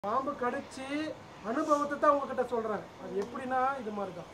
பாம்பு கடிச்சு அனுபவத்தை தான் உங்ககிட்ட சொல்றேன் அது எப்படின்னா இது மாதிரி தான்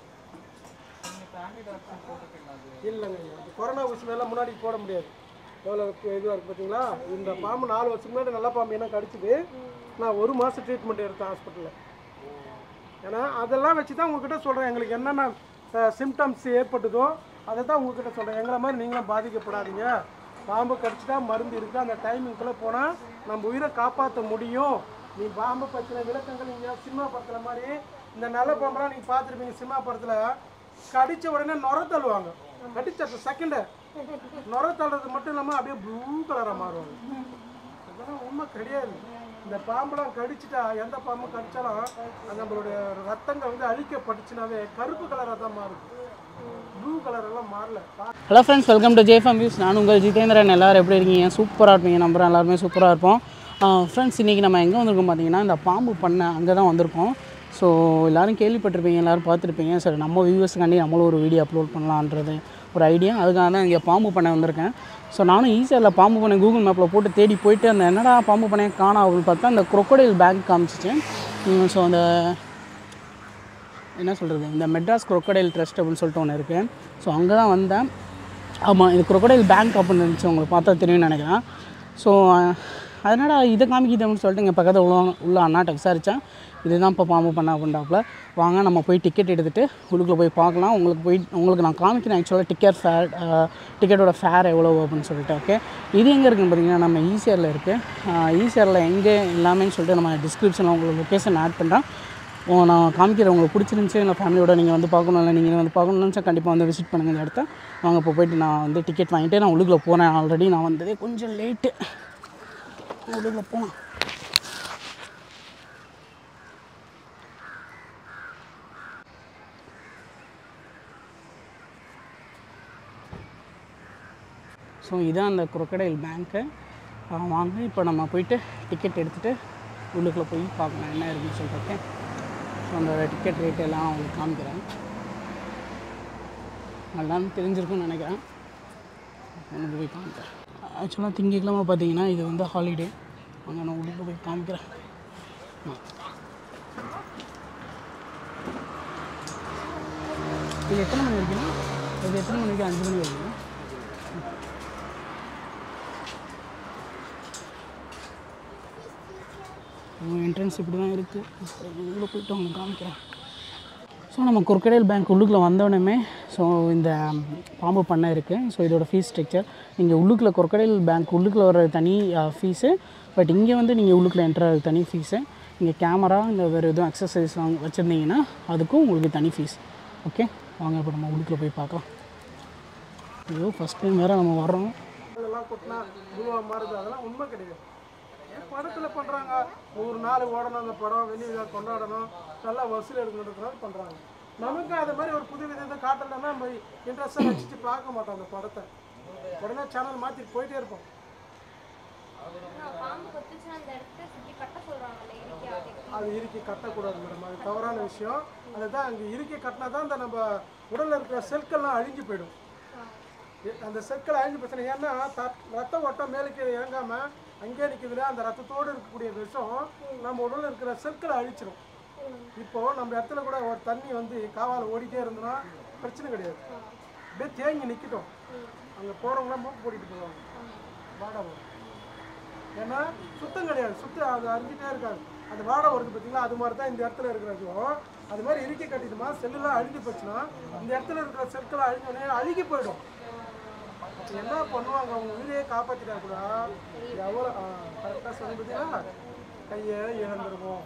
இல்லைங்க ஐயா இந்த கொரோனா ஊசி மேலே முன்னாடி போட முடியாது எவ்வளோ இதுவாக இருக்குது பார்த்தீங்களா இந்த பாம்பு நாலு வருஷத்துக்கு முன்னாடி நல்ல பாம்பு என்ன கடிச்சுது நான் ஒரு மாதம் ட்ரீட்மெண்ட் எடுத்தேன் ஹாஸ்பிட்டலில் ஏன்னா அதெல்லாம் வச்சு தான் உங்ககிட்ட சொல்கிறேன் எங்களுக்கு என்னென்ன சிம்டம்ஸ் ஏற்பட்டதோ அதை தான் உங்ககிட்ட சொல்கிறேன் எங்களை மாதிரி நீங்களும் பாதிக்கப்படாதீங்க பாம்பு கடிச்சிட்டா மருந்து இருக்குது அந்த டைமிங்குள்ளே போனால் நம்ம உயிரை காப்பாற்ற முடியும் நீ பாம்பு பற்றின விளக்கங்கள் நீங்கள் சினிமா படத்தில் மாதிரி இந்த நல்ல பாம்பெல்லாம் நீங்கள் பார்த்துருப்பீங்க சினிமா படத்தில் கடிச்ச உடனே நுர தள்ளுவாங்க கடிச்ச செகண்டு நுர தள்ளுறது மட்டும் இல்லாமல் அப்படியே ப்ளூ கலராக மாறுவாங்க இதெல்லாம் உண்மை கிடையாது இந்த பாம்பெல்லாம் கடிச்சிட்டா எந்த பாம்பு கடிச்சாலும் அது நம்மளுடைய ரத்தங்கள் வந்து அழிக்கப்பட்டுச்சுனாவே கருப்பு கலராக தான் மாறுது ப்ளூ கலர் எல்லாம் மாறல பா- ஹலோ ஃப்ரெண்ட்ஸ் வெல்கம் டு ஜேஃபம் வியூஸ் நான் உங்கள் ஜிதேந்திரன் எல்லாரும் எப்படி இருக்கீங்க சூப்பராக இருப்பீங்க நம்புறேன் எல்லாருமே சூப்பராக இருப்போம் ஃப்ரெண்ட்ஸ் இன்றைக்கி நம்ம எங்கே வந்திருக்கோம் பார்த்தீங்கன்னா இந்த பாம்பு பண்ணை அங்கே தான் வந்திருக்கோம் ஸோ எல்லோரும் கேள்விப்பட்டிருப்பீங்க எல்லோரும் பார்த்துருப்பீங்க சரி நம்ம வியூவர்ஸ்க்காண்டி நம்மளும் ஒரு வீடியோ அப்லோட் பண்ணலான்றது ஒரு ஐடியா அதுக்காக தான் இங்கே பாம்பு பண்ணை வந்திருக்கேன் ஸோ நானும் ஈஸியாக பாம்பு பண்ணை கூகுள் மேப்பில் போட்டு தேடி போயிட்டு அந்த என்னடா பாம்பு பண்ணையை காணோம் அப்படின்னு பார்த்தா அந்த crocodile பேங்க் காமிச்சிச்சு ஸோ அந்த என்ன சொல்கிறது இந்த மெட்ராஸ் crocodile ட்ரஸ்ட் அப்படின்னு சொல்லிட்டு ஒன்று இருக்குது ஸோ அங்கே தான் வந்தேன் ஆமாம் இது crocodile பேங்க் அப்படின்னு இருந்துச்சு உங்களுக்கு பார்த்தா தெரியும்னு நினைக்கிறேன் ஸோ அதனால் இதை காமிக்குது அப்படின்னு சொல்லிட்டு இங்கே பக்கத்தில் உள்ள உள்ள அண்ணாட்ட விசாரித்தேன் இதுதான் இப்போ பாம்பு பண்ண அப்படின்றாப்புல வாங்க நம்ம போய் டிக்கெட் எடுத்துகிட்டு உள்ளுக்குள்ளே போய் பார்க்கலாம் உங்களுக்கு போய் உங்களுக்கு நான் காமிக்கிறேன் ஆக்சுவலாக டிக்கெட் ஃபேர் டிக்கெட்டோட ஃபேர் எவ்வளோ அப்படின்னு சொல்லிட்டு ஓகே இது எங்கே இருக்குன்னு பார்த்தீங்கன்னா நம்ம ஈசிஆரில் இருக்குது ஈசிஆரில் எங்கே எல்லாமே சொல்லிட்டு நம்ம டிஸ்கிரிப்ஷனில் உங்களுக்கு லொக்கேஷன் ஆட் பண்ணுறேன் ஓ நான் காமிக்கிறேன் உங்களுக்கு பிடிச்சிருந்துச்சி இல்லை ஃபேமிலியோட நீங்கள் வந்து பார்க்கணும் இல்லை நீங்கள் வந்து பார்க்கணும்னு நினச்சா கண்டிப்பாக வந்து விசிட் பண்ணுங்கள் இந்த இடத்த வாங்க இப்போ போயிட்டு நான் வந்து டிக்கெட் வாங்கிட்டு நான் உள்ளுக்குள்ளே போனேன் ஆல்ரெடி நான் வந்ததே கொஞ்சம் லேட்டு உள்ளுக்குள்ளே போனேன் ஸோ இதான் அந்த crocodile பேங்க்கு வாங்க இப்போ நம்ம போயிட்டு டிக்கெட் எடுத்துகிட்டு உள்ளுக்குள்ளே போய் பார்க்கலாம் என்ன இருக்குன்னு சொல்லிட்டு ஓகே ஸோ அந்த டிக்கெட் ரேட் எல்லாம் நான் உங்களுக்கு காமிக்கிறேன் எல்லாம் தெரிஞ்சிருக்கும்னு நினைக்கிறேன் உங்களுக்கு போய் காமிக்கிறேன் ஆக்சுவலாக திங்கக்கிழமை பார்த்தீங்கன்னா இது வந்து ஹாலிடே அங்கே நான் உள்ளுக்கு போய் காமிக்கிறேன் ஆ. இது எத்தனை மணி வரைக்கும் இது எத்தனை மணி வரைக்கும் அஞ்சு மணி வரைக்கும் என்ட்ரன்ஸ் இப்படி தான் இருக்குது உள்ளே போயிட்டு அவங்க காமிக்கிறேன் ஸோ நம்ம crocodile பேங்க் உள்ளுக்குள்ளே வந்தோடனே ஸோ இந்த பாம்பு பண்ணை இருக்குது ஸோ இதோட ஃபீஸ் ஸ்ட்ரக்சர் நீங்கள் உள்ளுக்குள்ளே crocodile பேங்க் உள்ளுக்குள்ளே வர தனி ஃபீஸு பட் இங்கே வந்து நீங்கள் உள்ளுக்குள்ளே என்ட்ரு ஆகிறது தனி ஃபீஸு இங்கே கேமரா இந்த வேறு எதுவும் அக்சசரிஸ் வாங்க வச்சுருந்தீங்கன்னா அதுக்கும் உங்களுக்கு தனி ஃபீஸ் ஓகே வாங்க இப்போ நம்ம உள்ளுக்குள்ளே போய் பார்க்கலாம் ஐயோ ஃபஸ்ட் டைம் வேறு நம்ம வர்றோம் இதெல்லாம் கொட்டினா குருவா மாறுது அதெல்லாம் உண்மை கிடையாது ஏன் படத்தில் பண்ணுறாங்க ஒரு நாள் ஓடணும் அந்த படம் வெளியே கொண்டாடணும் நல்லா வசூல் எடுக்கணுன்றதுனால பண்ணுறாங்க நமக்கு அது மாதிரி ஒரு புது விதத்தை காட்டலைன்னா நம்ம இன்ட்ரெஸ்டாக வச்சுட்டு பார்க்க மாட்டோம் அந்த படத்தை உடனே சேனல் மாற்றிட்டு போயிட்டே இருப்போம் பாம்பு கொத்துச்சுன்னா அந்த இடத்த சுத்தி கட்ட சொல்றாங்கல்ல இயற்கை ஆடைக்கு அது இறுக்கி கட்டக்கூடாது மேடம் அது தவறான விஷயம் அதுதான் அங்கே இறுக்கி கட்டினா தான் இந்த நம்ம உடலில் இருக்கிற செல்கள்லாம் அழிஞ்சு போயிடும் எ- அந்த செல்கள் அழிஞ்சு போச்சுன்னா ஏன்னா த- ரத்த ஓட்டம் மேலே கீழே இறங்காம அங்கேயே நிற்குதுல அந்த ரத்தத்தோடு இருக்கக்கூடிய விஷம் நம்ம உடலில் இருக்கிற செல்களை அழிச்சிடும் இப்போ நம்ம இடத்துல கூட ஒரு தண்ணி வந்து காவால் ஓடிட்டே இருந்தோம்னா பிரச்சனை கிடையாது அப்படியே தேங்கி நிற்கட்டும் அங்கே போகிறவங்களாம் மூக்கு போட்டிட்டு போவாங்க வாடை வரும் ஏன்னா சுத்தம் கிடையாது சுத்தம் அது அரிஞ்சிட்டே இருக்காது அந்த வாடை வருது பார்த்தீங்களா அது மாதிரி தான் இந்த இடத்துல இருக்கிறதும் அது மாதிரி இறுக்கி கட்டிடுமா செல்லுலாம் அழிஞ்சு போச்சுன்னா இந்த இடத்துல இருக்கிற செல்கள் அழிஞ்சோடனே அழுகி போயிடும் அப்ப என்ன பண்ணுவாங்க அவங்க உயிரையே காப்பாற்றிட்டா கூட எவ்வளோ கரெக்டாக சொல்லி பார்த்தீங்களா கையை இழந்துருவோம்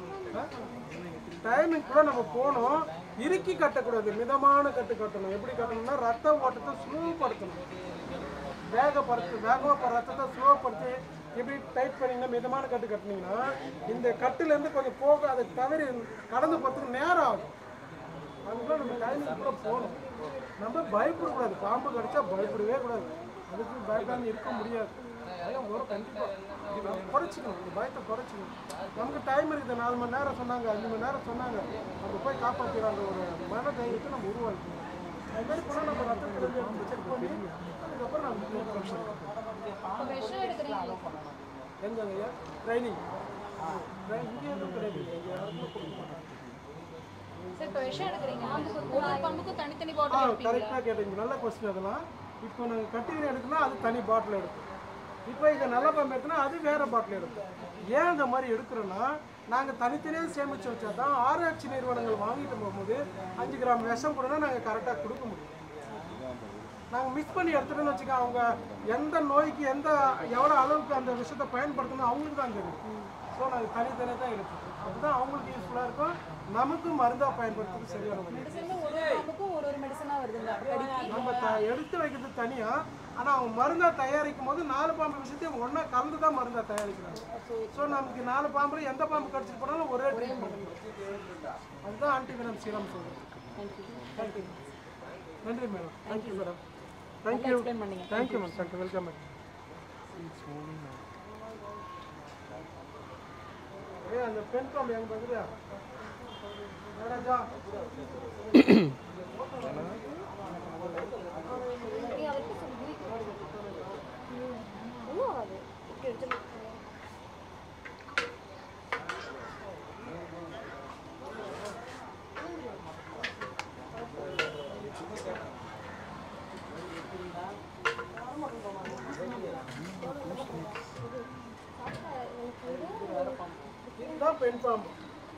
டைமிங் கூட நம்ம போகணும் இறுக்கி கட்டக்கூடாது மிதமான கட்டு கட்டணும் எப்படி கட்டணும்னா ரத்த ஓட்டத்தை ஸ்லோப்படுத்தணும் வேகப்படுத்து வேகமாக போகிற ரத்தத்தை ஸ்லோப்படுத்தி எப்படி டைட் பண்ணிங்கன்னா மிதமான கட்டு கட்டினீங்கன்னா இந்த கட்டுலேருந்து கொஞ்சம் போக அதை தவறி கடந்து போகிறதுக்கு நேரம் ஆகும் அதுக்குள்ள நம்ம டைமிங் கூட போகணும் நம்ம பயப்படக்கூடாது பாம்பு கடிச்சா பயப்படவே கூடாது அதுக்கு பயப்படாம இருக்க முடியாது பயம் வரும் கண்டிப்பாக குறைச்சிக்கணும் இந்த பயத்தை குறைச்சிக்கணும் நமக்கு டைம் இருக்குது நாலு மணி நேரம் சொன்னாங்க அஞ்சு மணி நேரம் சொன்னாங்க நம்ம போய் காப்பாற்றிடுறாங்க ஒரு மன தைரியத்தை நம்ம உருவாக்கணும் அது மாதிரி போனால் நம்ம ரத்தத்தில் செக் பண்ணி அதுக்கப்புறம் நம்ம விஷம் எடுக்கிறீங்க எங்கங்கய்யா ட்ரைனிங் இங்கே எதுவும் கிடையாது இங்கே யாருக்குமே கொடுக்க மாட்டாங்க சார் இப்போ விஷம் எடுக்கிறீங்க ஒரு ஒரு பம்புக்கும் தனித்தனி ஆ பாட்டில் எடுப்பீங்களா கரெக்டாக கேட்டீங்க நல்ல கொஸ்டின் அதெல்லாம் இப்போ நாங்கள் கட்டிங் எடுக்கணும் அது தனி பாட்டில் எடுக்கும் இப்போ இதை நல்ல பாம்பு எடுத்தோம்னா அது வேற பாட்டில் எடுக்கும் ஏன் இந்த மாதிரி எடுக்கிறோன்னா நாங்கள் தனித்தனியாக சேமித்து வச்சா தான் ஆராய்ச்சி நிறுவனங்கள் வாங்கிட்டு போகும்போது அஞ்சு கிராம் விஷம் கொடுனா நாங்கள் கரெக்டாக கொடுக்க முடியும் நாங்கள் மிக்ஸ் பண்ணி எடுத்துட்டோம்னு வச்சுக்க அவங்க எந்த நோய்க்கு எந்த எவ்வளோ அளவுக்கு அந்த விஷத்தை பயன்படுத்தணும் அவங்களுக்கு தான் தெரியும் ஸோ நாங்கள் தனித்தனியாக தான் எடுப்போம் அதுதான் அவங்களுக்கு யூஸ்ஃபுல்லாக இருக்கும் நமக்கும் மருந்தாக பயன்படுத்துறது சரியான வழி மெடிசன் ஒரு ஒரு பம்புக்கும் ஒரு ஒரு மெடிசனாக வருதுங்க கடிக்கு நம்ம த எடுத்து வைக்கிறது தனியா ஆனா அவங்க மருந்தா தயாரிக்கும் போது நாலு பாம்பு விஷயத்தையும் ஒண்ணா கலந்து தான் மருந்தா தயாரிக்கிறாங்க ஸோ நமக்கு நாலு பாம்பு எந்த பாம்பு கடிச்சிட்டு போனாலும் ஒரே ட்ரீட்மெண்ட் அதுதான் ஆன்டிவினம் சீரம் சொல்றது தேங்க்யூ நன்றி madam thank you madam thank you explain பண்ணீங்க. Thank you ma'am thank you welcome ma'am ஏ அந்த பெண் பாம்பு எங்க பார்க்குறியா ராஜா நீ அவருக்கு சொல்லி ஒன்றும் ஆகாது இப்படி எடுத்துட்டு இதுதான் பெண் பாம்பு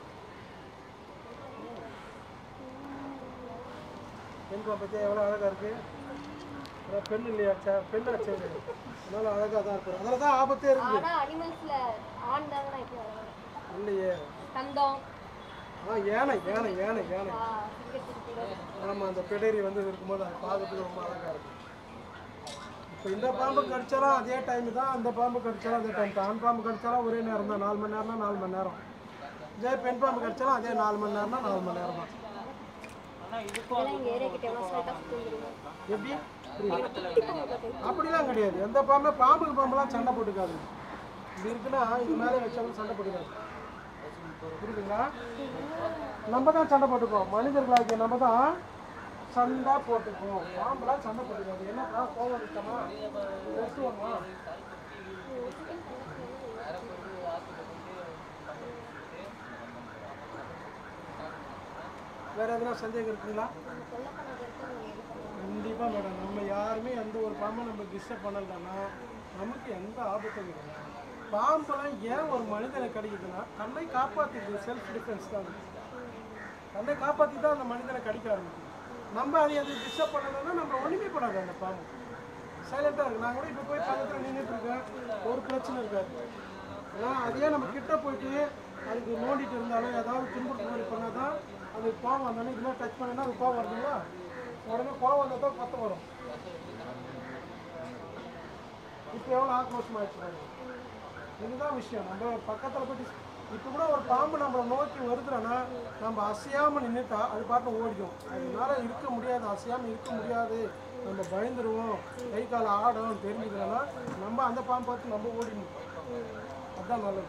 பெண் பாம்பு பற்றி எவ்வளோ அழகாக இருக்கு அதான் பெண் இல்லையா சே பெண் ஆச்சு அதனால அழகாக தான் இருக்கு அதில் தான் ஆபத்தே இருக்கு ஆனா அனிமல்ஸ்ல ஆண் தாங்க நான் இப்போ வரேன் இல்லையே தந்தம் ஆ யானை யானை யானை யானை ஆ, சிங்கத்துக்கு கூட ஆமாம் அந்த பிடரி வந்து இருக்கும்போது அது பார்க்கறதுக்கு ரொம்ப அழகாக இருக்கும் இப்போ இந்த பாம்பு கடிச்சாலும் அதே டைம் தான் அந்த பாம்பு கடிச்சாலும் அதே டைம் தான் ஆண் பாம்பு கடிச்சாலும் ஒரே நேரம் தான் நாலு மணி நேரம்னா நாலு மணி நேரம் இதே பெண் பாம்பு கடிச்சாலும் அதே நாலு மணி நேரம்னா நாலு மணி நேரம் தான் இதெல்லாம் இங்க ஏரியா கிட்ட எவ்வளோ ஸ்ட்ரைட்டாக சுற்றிடுங்க எப்படி அப்படிலாம் கிடையாது எந்த பாம்பே பாம்புக்கு பாம்புலாம் சண்டை போட்டுக்காது இது இருக்குன்னா இது மேலே வச்சாலும் சண்டை போட்டுக்காது புரியுதுங்களா நம்ம தான் சண்டை போட்டுக்குவோம் மனிதர்களாகிய நம்ம தான் சண்டை போட்டுக்குவோம் பாம்புலாம் சண்டை போட்டுக்காது என்னப்பா கோவம் இருக்கமா பேசுவோமா வேற எதுனா சந்தேகம் இருக்குங்களா கண்டிப்பாக மேடம் நம்ம யாருமே எந்த ஒரு பாம்பை நம்ம டிஸ்டர்ப் பண்ணலன்னா நமக்கு எந்த ஆபத்தும் இல்லை பாம்பெல்லாம் ஏன் ஒரு மனிதனை கடிக்குதுன்னா தன்னை காப்பாற்றிது செல்ஃப் டிஃபென்ஸ் தான் அது. தன்னை காப்பாற்றி தான் அந்த மனிதனை கடிக்க ஆரம்பிக்கும் நம்ம அதை அது டிஸ்டர்ப் பண்ணலைன்னா நம்ம ஒன்றுமே பண்ணாது அந்த பாம்பு சைலண்ட்டாக இருக்கு நான் கூட இப்போ போய் பக்கத்தில் நின்றுட்டு இருக்கேன் ஒரு பிரச்சனை இருக்காது ஏன்னா அதையே நம்ம கிட்ட போயிட்டு அதுக்கு நோண்டிட்டு இருந்தாலும் ஏதாவது துன்புறுத்து மாதிரி பண்ணால் தான் அது கோவம் வந்தாலும் இது மாதிரி டச் பண்ணினா அது கோவம் வருதுங்களா உடனே கோவம் வந்தால் தான் கத்த வரும் இப்போ எவ்வளோ ஆக்ரோஷமாகிடுச்சு பாருங்க இதுதான் விஷயம் நம்ம பக்கத்தில் போயிட்டு இப்போ கூட ஒரு பாம்பு நம்மளை நோக்கி வருதுன்னா நம்ம அசையாமல் நின்றுட்டா அது பாட்டு ஓடிடும் அதனால இருக்க முடியாது அசையாமல் இருக்க முடியாது நம்ம பயந்துருவோம் கை கால் ஆடும் தெரிஞ்சுக்கிறோன்னா நம்ம அந்த பாம்பு பார்த்து நம்ம ஓடிடணும் அதுதான் நல்லது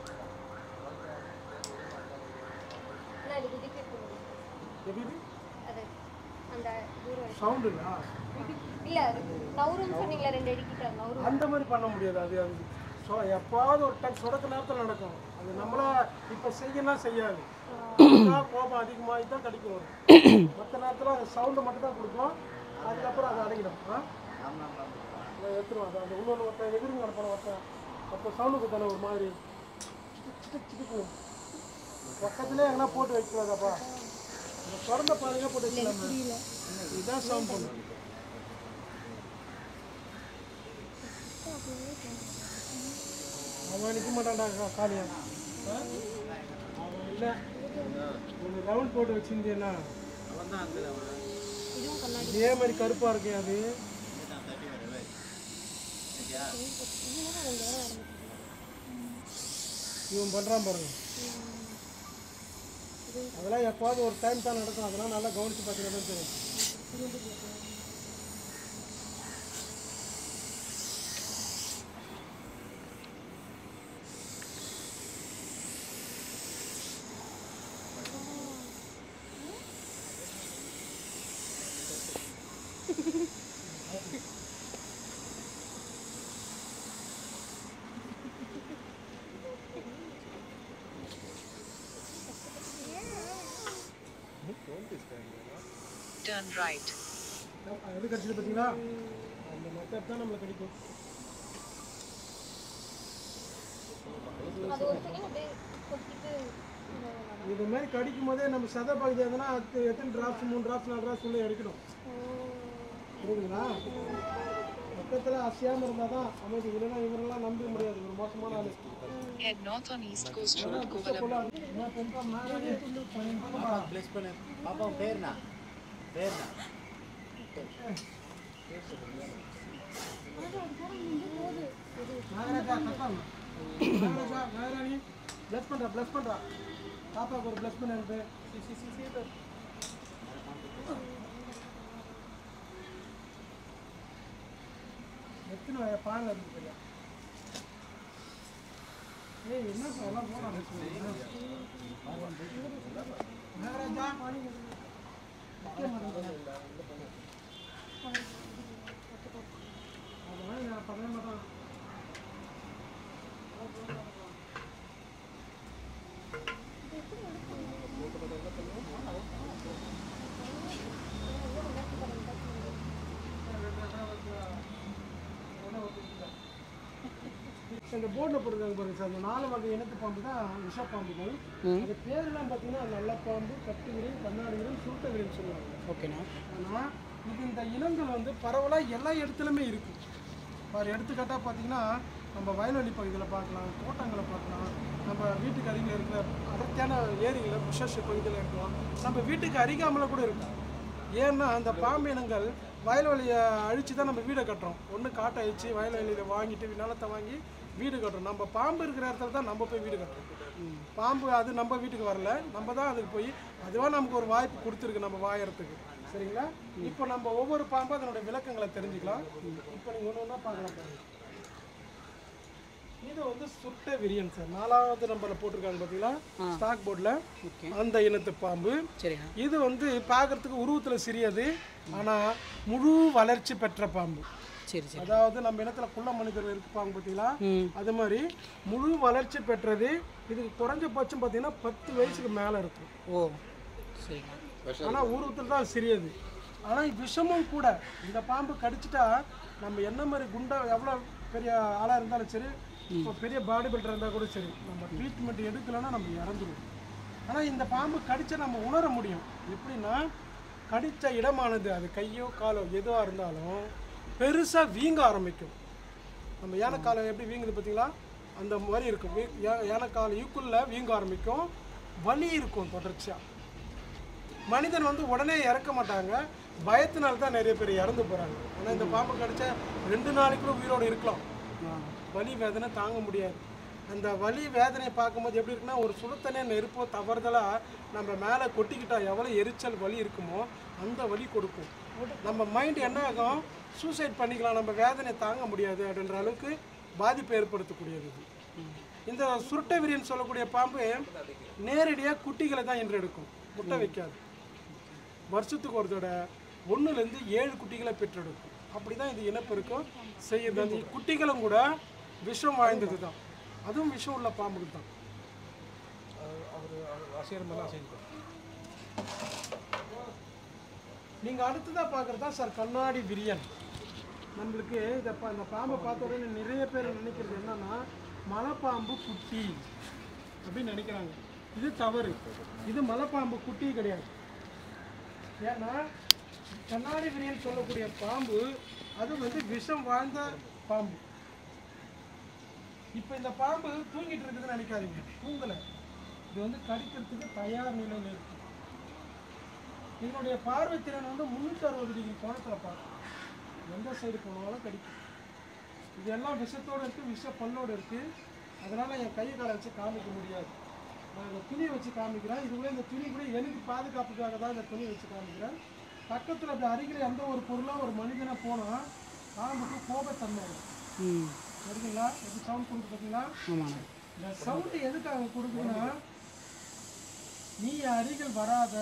ஆனால் இது குதிக்க போகுது எப்படி அது அந்த தூரம் சவுண்டுங்களா இல்லை அது நவுருன்னு சொன்னீங்களா ரெண்டு அடிக்கிட்ட நவுரு அந்த மாதிரி பண்ண முடியாது அது அது ஸோ எப்பாவது ஒரு டைம் சொடக்க நேரத்தில் நடக்கும் அது நம்மளா இப்போ செய்யலாம் செய்யாது அதுதான் கோபம் அதிகமாகி தான் கடிக்கும் வரும் மற்ற நேரத்தில் அது சவுண்டு மட்டும் தான் கொடுக்கும் அதுக்கப்புறம் அது அடங்கிடும் ஆ அதை எடுத்துருவோம் அது அந்த இன்னொன்று ஒருத்தன் எதிர்ந்து நடப்பான ஒருத்தன் அப்போ சவுண்டு கொடுத்தானே ஒரு மாதிரி சிட்டு சிட்டுக்கு பக்கத்துலேயே எங்கன்னா போட்டு வைக்கூடாதாப்பா இந்த திறந்த பாருங்க போட்டு வைக்கலாமே இதுதான் சவுண்ட் பண்ணும் அவன் நிற்க மாட்டான்டா கா- காளியா ஆ? அவன் இல்லை ஒரு ரவுண்ட் போட்டு வச்சிருந்தேன்னா இதே மாதிரி கருப்பாக இருக்கேன் அது இவன் பண்ணுறான் பாருங்க அதெல்லாம் எப்பாவது ஒரு டைம் தான் நடக்கும் அதெல்லாம் நல்லா கவனித்து பார்த்தீங்கன்னா தெரியும் turn right. எது கடிச்சது பார்த்தீங்களா அந்த மெத்தட் தான் நம்மளுக்கு கிடைக்கும் அது ஒரு செகண்ட் அப்படியே கொட்டிட்டு இது மாதிரி கடிக்கும் போதே நம்ம சத பகுதி இருந்ததுன்னா அது எத்தனை டிராப்ஸ் மூணு டிராப்ஸ் நாலு டிராப்ஸ் உள்ளே எடுக்கணும் புரியுதுங்களா பக்கத்தில் அசையாமல் இருந்தால் தான் அமைதி இல்லைன்னா இவரெல்லாம் நம்ப முடியாது ஒரு மோசமான ஆளு Head north on East Coast Road, Kovalam. நான் பெருசா மேலே பிளஸ் பண்ணு பாப்பா உன் பேர் என்ன பேர் என்ன நாகராஜா கட்டாங்க நாகராஜா நாகராணி ப்ளஸ் பண்ணுறா ப்ளஸ் பண்ணுறா பாப்பாவுக்கு ஒரு ப்ளஸ் பண்ண அனுப்பு சி சி சி சி எத்தனை பால் இருக்கு ஏய் என்ன சார் எல்லாம் போகலாம் நாகராஜா நிக்க மாட்டேங்குது. அதெல்லாம் நான் பண்ணவே மாட்டேன் இந்த போர்டில் போட்டுருக்காங்க பாருங்க சார் இந்த நாலு வகை இனத்து பாம்பு தான் விஷப்பாம்புகள் அது பேர்லாம் பார்த்தீங்கன்னா நல்ல பாம்பு கட்டுவிரில் கண்ணாடிவிரல் சுருட்டவிரல் சொல்லுவாங்க ஓகேண்ணா ஆனால் இது இந்த இனங்கள் வந்து பரவலாக எல்லா இடத்துலையுமே இருக்குது பாரு எடுத்துக்காட்டாக பார்த்தீங்கன்னா நம்ம வயல்வெளி பகுதியில் பார்க்கலாம் தோட்டங்களை பார்க்கலாம் நம்ம வீட்டுக்கு அருகில் இருக்கிற அடர்த்தியான ஏரியில் புஷஷ் பகுதியில் இருக்கலாம் நம்ம வீட்டுக்கு அருகாமல் கூட இருக்கும் ஏன்னா அந்த பாம்பு இனங்கள் வயல்வெளியை அழித்து தான் நம்ம வீடை கட்டுறோம் ஒன்று காட்டை அழிச்சு வயல்வெளியில் வாங்கிட்டு நிலத்தை வாங்கி வீடு கட்டுறோம் நம்ம பாம்பு இருக்கிற இடத்துல தான் நம்ம போய் வீடு கட்டுறோம் பாம்பு அது நம்ம வீட்டுக்கு வரல நம்ம தான் அதுக்கு போய் அதுவாக நமக்கு ஒரு வாய்ப்பு கொடுத்துருக்கு நம்ம வாயறதுக்கு சரிங்களா இப்போ நம்ம ஒவ்வொரு பாம்பும் அதனுடைய விளக்கங்களை தெரிஞ்சுக்கலாம் இப்போ நீங்கள் ஒன்று ஒன்றா பார்க்கலாம் பாருங்க இது வந்து சுட்ட விரியன் சார் நாலாவது நம்பரில் போட்டிருக்காங்க பார்த்தீங்களா ஸ்டாக் போர்டில் ஓகே அந்த இனத்து பாம்பு சரிண்ணா இது வந்து பார்க்கறதுக்கு உருவத்தில் சிறியது ஆனால் முழு வளர்ச்சி பெற்ற பாம்பு சரி சரி அதாவது நம்ம இனத்துல குள்ள மனிதர் இருப்பாங்க பார்த்தீங்களா ம் அது மாதிரி முழு வளர்ச்சி பெற்றது இதுக்கு குறைஞ்சபட்சம் பார்த்தீங்கன்னா பத்து வயசுக்கு மேலே இருக்கும் ஓ சரிண்ணா ஆனால் உருவத்தில் தான் சிறியது ஆனால் விஷமும் கூட இந்த பாம்பு கடிச்சிட்டா நம்ம என்ன மாதிரி குண்டா எவ்வளோ பெரிய ஆளாக இருந்தாலும் சரி இப்போ பெரிய பாடி பில்டர் இருந்தால் கூட சரி நம்ம ட்ரீட்மெண்ட் எடுக்கலைன்னா நம்ம இறந்துருவோம் ஆனால் இந்த பாம்பு கடிச்சா நம்ம உணர முடியும் எப்படின்னா கடித்த இடமானது அது கையோ காலோ எதுவாக இருந்தாலும் பெருசாக வீங்க ஆரம்பிக்கும் நம்ம யானைக்காலம் எப்படி வீங்குது பார்த்தீங்களா அந்த மாதிரி இருக்கும் வீ- யா- யானைக்கால் ஈக்குள்ள வீங்க ஆரம்பிக்கும் வலி இருக்கும் தொடர்ச்சியாக மனிதன் வந்து உடனே இறக்க மாட்டாங்க பயத்தினால தான் நிறைய பேர் இறந்து போகிறாங்க ஆனால் இந்த பாம்பு கடிச்சா ரெண்டு நாளைக்குள்ள உயிரோடு இருக்கலாம் வலி வேதனை தாங்க முடியாது அந்த வலி வேதனையை பார்க்கும்போது எப்படி இருக்குன்னா ஒரு சுடுத்தனே நெருப்போ தவறுதலாக நம்ம மேலே கொட்டிக்கிட்டா எவ்வளோ எரிச்சல் வலி இருக்குமோ அந்த வலி கொடுக்கும் நம்ம மைண்ட் என்ன ஆகும் சூசைட் பண்ணிக்கலாம் நம்ம வேதனை தாங்க முடியாது அப்படின்ற அளவுக்கு பாதிப்பை ஏற்படுத்தக்கூடியது இது இந்த சுருட்டை விரியன் சொல்லக்கூடிய பாம்பு நேரடியாக குட்டிகளை தான் இன்று எடுக்கும் முட்டை வைக்காது வருஷத்துக்கு ஒரு தடவை ஒன்றுலேருந்து ஏழு குட்டிகளை பெற்றெடுக்கும் அப்படி தான் இது இனப்பெருக்கம் செய்யுது அந்த குட்டிகளும் கூட விஷம் வாய்ந்தது தான் அதுவும் விஷம் உள்ள பாம்புக்கு தான் நீங்கள் அடுத்ததாக பார்க்குறது தான் சார் கண்ணாடி விரியன் நம்மளுக்கு இதை பா இந்த பாம்பை பார்த்த உடனே நிறைய பேர் நினைக்கிறது என்னன்னா மலைப்பாம்பு குட்டி அப்படின்னு நினைக்கிறாங்க இது தவறு இது மலைப்பாம்பு குட்டி கிடையாது ஏன்னா கண்ணாடி விரியன் சொல்லக்கூடிய பாம்பு அது வந்து விஷம் வாழ்ந்த பாம்பு இப்போ இந்த பாம்பு தூங்கிட்டு இருக்குதுன்னு நினைக்காதீங்க தூங்கலை இது வந்து கடிக்கிறதுக்கு தயார் நிலையில் இருக்கு இதனுடைய பார்வை திறன் வந்து முந்நூற்றி அறுபது டிகிரி கோணத்தில் பார்க்கும் எந்த சைடு போனாலும் கடிக்கும் இது எல்லாம் விஷத்தோடு இருக்குது விஷ பல்லோடு இருக்குது அதனால் என் கையை காலை வச்சு காமிக்க முடியாது நான் இந்த துணியை வச்சு காமிக்கிறேன் இது கூட இந்த துணி கூட எனக்கு பாதுகாப்புக்காக தான் இந்த துணியை வச்சு காமிக்கிறேன் பக்கத்தில் அப்படி அருகில் எந்த ஒரு பொருளாக ஒரு மனிதனை போனால் பாம்புக்கு கோபத்தன்மை வரும் ம் சரிங்களா எப்படி சவுண்ட் கொடுத்து பார்த்தீங்களா ஆமாண்ணா இந்த சவுண்டு எதுக்காக கொடுக்குதுன்னா நீ அருகில் வராத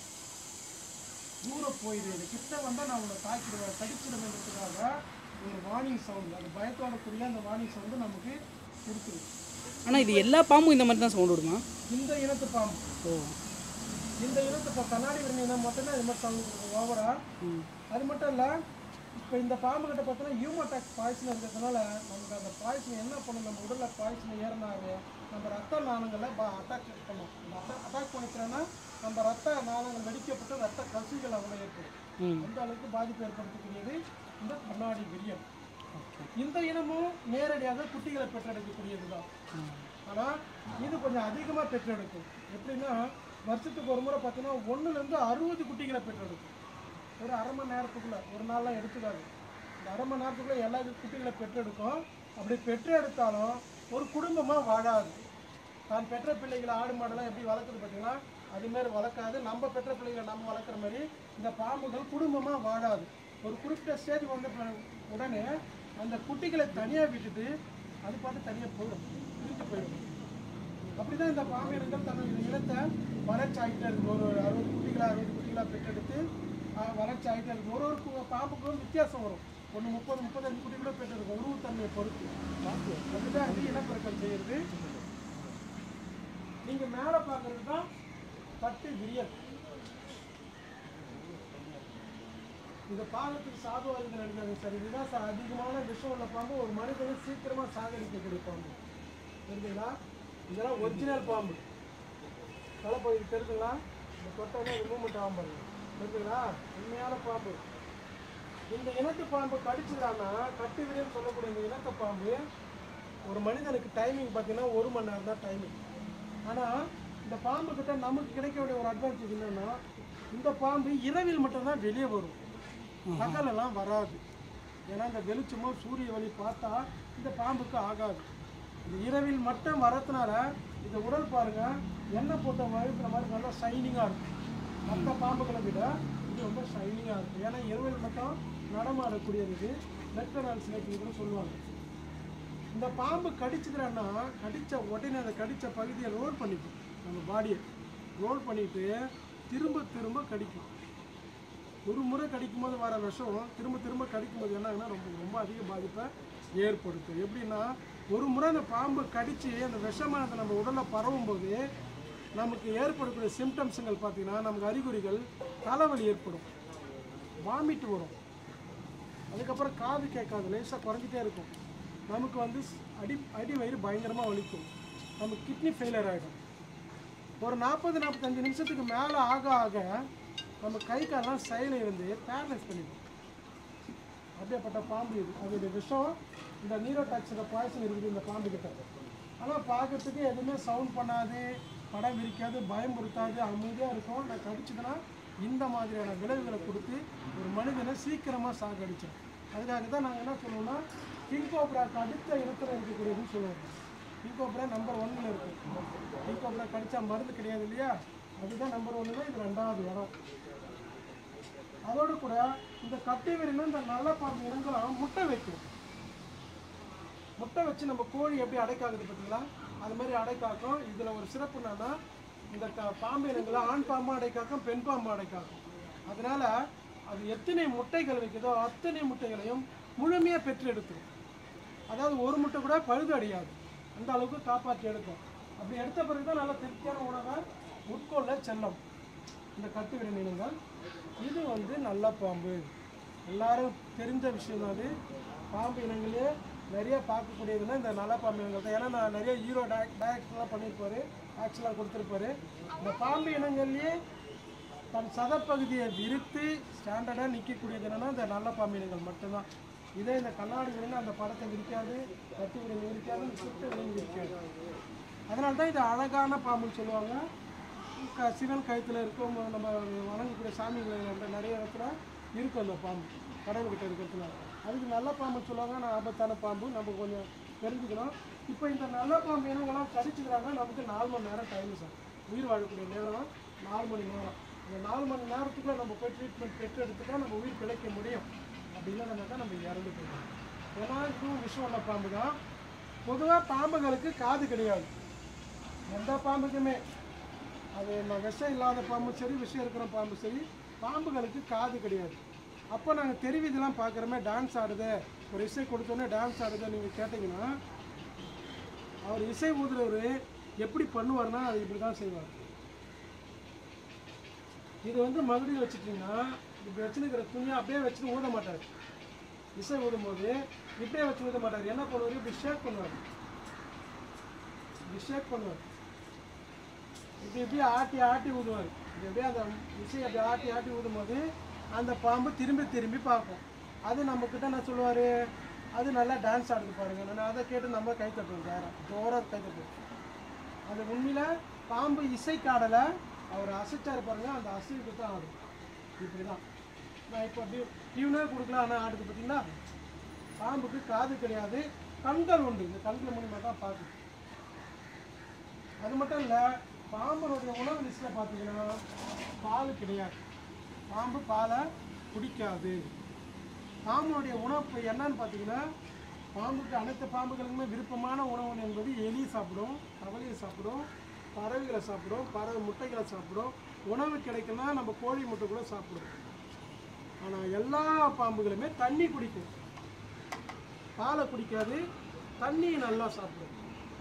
தூர போயிடு இது கிட்ட வந்தால் நான் உன்னை தாக்கிடுவேன் கடிச்சிடுவேன்றதுக்காக ஒரு வார்னிங் சவுண்டு அது பயத்தோட கூடிய அந்த வார்னிங் சவுண்டு நமக்கு கொடுக்குது ஆனால் இது எல்லா பாம்பும் இந்த மாதிரி தான் சவுண்ட் விடுமா இந்த இனத்து பாம்பு ஓ இந்த இனத்தை இப்போ கண்ணாடி விரணினா மட்டும்தான் இது மாதிரி சவுண்ட் கொடுக்கும் ஓவரா அது மட்டும் இல்லை இப்போ இந்த பாம்பு கிட்ட பார்த்தோன்னா ஹியூமோடாக்ஸ் பாய்சன் இருக்கிறதுனால நமக்கு அந்த பாய்சன் என்ன பண்ணும் நம்ம உடலில் பாய்சன் ஏறினாவே நம்ம ரத்த நாளங்களில் அட்டாக் பண்ணும் அட்டாக் பண்ணிக்கிறோன்னா நம்ம ரத்த நாளங்கள் வெடிக்கப்பட்டு ரத்த கசிகள் அவ்வளோ ஏற்படும் ம் அந்த அளவுக்கு பாதிப்பு ஏற்படுத்தக்கூடியது இந்த கண்ணாடி விரியன் இந்த இனமும் நேரடியாக குட்டிகளை பெற்றெடுக்கக்கூடியது தான் ஆனால் இது கொஞ்சம் அதிகமாக பெற்றெடுக்கும் எப்படின்னா வருஷத்துக்கு ஒரு முறை பார்த்தீங்கன்னா ஒன்றுலேருந்து அறுபது குட்டிகளை பெற்றெடுக்கும் ஒரு அரை மணி நேரத்துக்குள்ளே ஒரு நாள்லாம் எடுத்துக்காது இந்த அரை மணி நேரத்துக்குள்ளே எல்லா குட்டிகளை பெற்றெடுக்கும் அப்படி பெற்றெடுத்தாலும் ஒரு குடும்பமாக வாழாது தான் பெற்ற பிள்ளைகளை ஆடு மாடெல்லாம் எப்படி வளர்க்குது பார்த்தீங்களா அதுமாரி வளர்க்காது நம்ம பெற்ற பிள்ளைகளை நம்ம வளர்க்குற மாதிரி இந்த பாம்புகள் குடும்பமாக வாழாது ஒரு குறிப்பிட்ட ஸ்டேஜ் வந்த பிறகு உடனே அந்த குட்டிகளை தனியாக விட்டுட்டு அது பாட்டு தனியாக போயிடும் பிரிஞ்சு போயிடும் அப்படிதான் இந்த பாம்பினங்கள் தன்னுடைய இனத்தை வளர்ச்சி ஆகிட்டே இருக்கு ஒரு அறுபது குட்டிகளா அறுபது குட்டிகளா பெற்றெடுத்து ஆஹ், வளர்ச்சி ஆகிட்டே இருக்கு ஒரு ஒரு கு- பாம்புக்கும் வித்தியாசம் வரும் ஒன்று முப்பது முப்பத்தஞ்சு குட்டிகளோ பெற்றெடுக்கும் உருவத்தன்மையை பொறுத்து அதுதான் அது இனப்பெருக்கம் செய்யுது நீங்க மேலே பார்க்கறது தான் பட்டு விரியல் இந்த பாகத்துக்கு சாகுவாதிகள் எடுக்காங்க சார் இதுதான் சார் அதிகமான விஷம் உள்ள பாம்பு ஒரு மனிதனை சீக்கிரமா சாகடிக்கக்கூடிய பாம்பு தெரிஞ்சுங்களா இதெல்லாம் ஒரிஜினல் பாம்பு தலைப்பகுதி தெரிஞ்சுங்களா இந்த தொட்டோடனே இது மூமெண்ட் ஆகும் பாருங்க தெரிஞ்சுங்களா உண்மையான பாம்பு இந்த இனத்து பாம்பு கடிச்சதானா கட்டு விரியல் சொல்லக்கூடிய இந்த இனத்து பாம்பு ஒரு மனிதனுக்கு டைமிங் பார்த்தீங்கன்னா ஒரு மணி நேரம் தான் டைமிங் ஆனால் இந்த பாம்பு கிட்ட நமக்கு கிடைக்க வேண்டிய ஒரு அட்வான்டேஜ் என்னன்னா இந்த பாம்பு இரவில் மட்டும்தான் வெளியே வரும் பகலெல்லாம் வராது ஏன்னா இந்த வெளிச்சமும் சூரிய ஒளி பார்த்தா இந்த பாம்புக்கு ஆகாது இந்த இரவில் மட்டும் வரதுனால இந்த உடல் பாருங்க எண்ணெய் போட்ட வழுக்கிற மாதிரி நல்லா ஷைனிங்காக இருக்கும் மற்ற பாம்புகளை விட இது ரொம்ப ஷைனிங்காக இருக்கும் ஏன்னா இரவில் மட்டும் நடமாடக்கூடியது இது லெப்டனல் ஸ்னேக் கூட சொல்லுவாங்க இந்த பாம்பு கடிச்சுக்கிறன்னா கடித்த உடனே அந்த கடித்த பகுதியை ரோல் பண்ணிக்கும் நம்ம பாடியை ரோல் பண்ணிட்டு திரும்ப திரும்ப கடிக்கும் ஒரு முறை கடிக்கும் போது வர விஷம் திரும்ப திரும்ப கடிக்கும் போது என்ன ஆகுதுன்னா ரொம்ப ரொம்ப அதிக பாதிப்பை ஏற்படுத்தும் எப்படின்னா ஒரு முறை அந்த பாம்பு கடித்து அந்த விஷமானது நம்ம உடலில் பரவும் போது நமக்கு ஏற்படக்கூடிய சிம்டம்ஸுங்கள் பார்த்தீங்கன்னா நமக்கு அறிகுறிகள் தலைவலி ஏற்படும் வாமிட் வரும் அதுக்கப்புறம் காது கேட்காது லேசாக குறைஞ்சிட்டே இருக்கும் நமக்கு வந்து ஸ்- அடி அடி வயிறு பயங்கரமாக வலிக்கும் நமக்கு கிட்னி ஃபெயிலியர் ஆகிடும் ஒரு நாற்பது நாற்பத்தஞ்சு நிமிஷத்துக்கு மேலே ஆக ஆக நம்ம கை காலெல்லாம் செயலை இருந்து பேரலைஸ் பண்ணிடும் அப்படியேப்பட்ட பாம்பு இது அதோடைய விஷம் இந்த நீரோடாக்சிட பாய்சன் இருக்குது இந்த பாம்பு கிட்ட ஆனால் பார்க்கறதுக்கு எதுவுமே சவுண்ட் பண்ணாது படம் விரிக்காது பயமுறுத்தாது அமைதியாக இருக்கும் நான் கடிச்சதுன்னா இந்த மாதிரியான விளைவுகளை கொடுத்து ஒரு மனிதனை சீக்கிரமாக சாகடிச்சோம் அதுக்காக தான் நாங்கள் என்ன சொல்லுவோம்னா கிங் கோப்ராக்கு அடுத்த இடத்துல இருக்கக்கூடியதுன்னு சொல்லுவோம் கிங் கோப்ரா நம்பர் ஒன்னில் இருக்கும் கிங் கோப்ரா கடிச்சா மருந்து கிடையாது இல்லையா அதுதான் நம்பர் ஒன்று இது ரெண்டாவது இடம் அதோடு கூட இந்த கட்டை விரிலும் இந்த நல்ல பாம்பு இனங்களும் முட்டை வைக்கும் முட்டை வச்சு நம்ம கோழி எப்படி அடைக்காக்குது பார்த்தீங்களா அது மாதிரி அடைக்காக்கும் இதில் ஒரு சிறப்பு என்னன்னா இந்த க பாம்பு இனங்களை ஆண் பாம்பு அடைக்காக்கும் பெண் பாம்பு அடைக்காக்கும் அதனால அது எத்தனை முட்டைகள் வைக்குதோ அத்தனை முட்டைகளையும் முழுமையாக பெற்று எடுத்துரும் அதாவது ஒரு முட்டை கூட பழுது அடையாது அந்த அளவுக்கு காப்பாற்றி எடுக்கும் அப்படி எடுத்த பிறகு தான் நல்ல திருப்தியான உணவை உட்கொள்ள செல்லும் இந்த கட்டுவிட இனங்கள் இது வந்து நல்ல பாம்பு எல்லாரும் தெரிஞ்ச விஷயம் தான் அது பாம்பு இனங்களே நிறைய பார்க்கக்கூடியதுன்னா இந்த நல்ல பாம்பு இனங்கள் தான் ஏன்னா நான் நிறைய ஹீரோ டேரக்ட் டேரக்டர்லாம் பண்ணியிருப்பாரு ஆக்சுவலாக கொடுத்துருப்பாரு இந்த பாம்பு இனங்கள்லேயே தன் சதப்பகுதியை விரித்து ஸ்டாண்டர்டாக நிற்கக்கூடியது என்னன்னா இந்த நல்ல பாம்பு இனங்கள் மட்டும்தான் இதே இந்த கண்ணாடி விலங்கு அந்த படத்தை விரிக்காது கட்டி விலங்கு விரிக்காது இந்த சுட்டு விலங்கு விரிக்காது அதனால தான் இது அழகான பாம்புன்னு சொல்லுவாங்க க சிவன் கழுத்தில் இருக்கும் நம்ம வணங்கக்கூடிய சாமிகள் நம்ம நிறைய இடத்துல இருக்கும் அந்த பாம்பு கடவுள்கிட்ட இருக்கிறதுல அதுக்கு நல்ல பாம்பு சொல்லுவாங்க நான் ஆபத்தான பாம்பு நம்ம கொஞ்சம் தெரிஞ்சுக்கணும் இப்போ இந்த நல்ல பாம்பு இனங்கள்லாம் கடிச்சுக்கிறாங்க நமக்கு நாலு மணி நேரம் டைம் சார் உயிர் வாழக்கூடிய நேரம் நாலு மணி நேரம் இந்த நாலு மணி நேரத்துக்குள்ள நம்ம போய் ட்ரீட்மெண்ட் பெற்று எடுத்துட்டா நம்ம உயிர் பிழைக்க முடியும் அப்படி இல்லைனாக்கா நம்ம இறந்து போயிடும் ஏன்னா இதுவும் விஷம் உள்ள பாம்பு தான் பொதுவாக பாம்புகளுக்கு காது கிடையாது எந்த பாம்புக்குமே அது ம- விஷம் இல்லாத பாம்பும் சரி விஷம் இருக்கிற பாம்பு சரி பாம்புகளுக்கு காது கிடையாது அப்போ நாங்கள் தெருவு இதெல்லாம் பார்க்குறோமே டான்ஸ் ஆடுது ஒரு இசை கொடுத்தோன்னே டான்ஸ் ஆடுது நீங்கள் கேட்டிங்கன்னா அவர் இசை ஊதுறவர் எப்படி பண்ணுவார்னா அது இப்படி தான் செய்வார் இது வந்து மறுபடியும் வச்சுட்டிங்கன்னா இப்படி வச்சுருக்கிற துணியை அப்படியே வச்சுட்டு ஊத மாட்டார் விசை ஊதும்போது இப்படியே வச்சு ஊத மாட்டார் என்ன பண்ணுவார் இப்படி ஷேக் பண்ணுவார் இப்படி ஷேக் பண்ணுவார் இப்படி இப்படி ஆட்டி ஆட்டி ஊதுவார் இப்படி அப்படியே அந்த விசையை அப்படி ஆட்டி ஆட்டி ஊதும்போது அந்த பாம்பு திரும்பி திரும்பி பார்க்கும் அது நம்மக்கிட்ட என்ன சொல்லுவார் அது நல்லா டான்ஸ் ஆடுது பாருங்க நான் அதை கேட்டு நம்ம கை தட்டுவோம் வேற ஜோராக கை தட்டுவோம் அது உண்மையில் பாம்பு இசைக்காடலை அவர் அசைச்சாரு பாருங்க அந்த அசைவுக்கு தான் ஆடும் இப்படி தான் நான் இப்போ டியூ டியூனே கொடுக்கலாம் ஆனால் ஆடுது பார்த்தீங்களா பாம்புக்கு காது கிடையாது கண்கள் உண்டு இந்த கண்கள் மூலியமா தான் பார்க்குது அது மட்டும் இல்லை பாம்பனுடைய உணவு லிஸ்ட்டில் பார்த்தீங்கன்னா பால் கிடையாது பாம்பு பாலை குடிக்காது பாம்புடைய உணவு இப்ப என்னன்னு பார்த்தீங்கன்னா பாம்புக்கு அனைத்து பாம்புகளுக்குமே விருப்பமான உணவு என்பது எலி சாப்பிடும் கவலையை சாப்பிடும் பறவைகளை சாப்பிடும் பறவை முட்டைகளை சாப்பிடும் உணவு கிடைக்குன்னா நம்ம கோழி முட்டை கூட சாப்பிடும் ஆனால் எல்லா பாம்புகளுமே தண்ணி குடிக்கும் பாலை குடிக்காது தண்ணி நல்லா சாப்பிடும்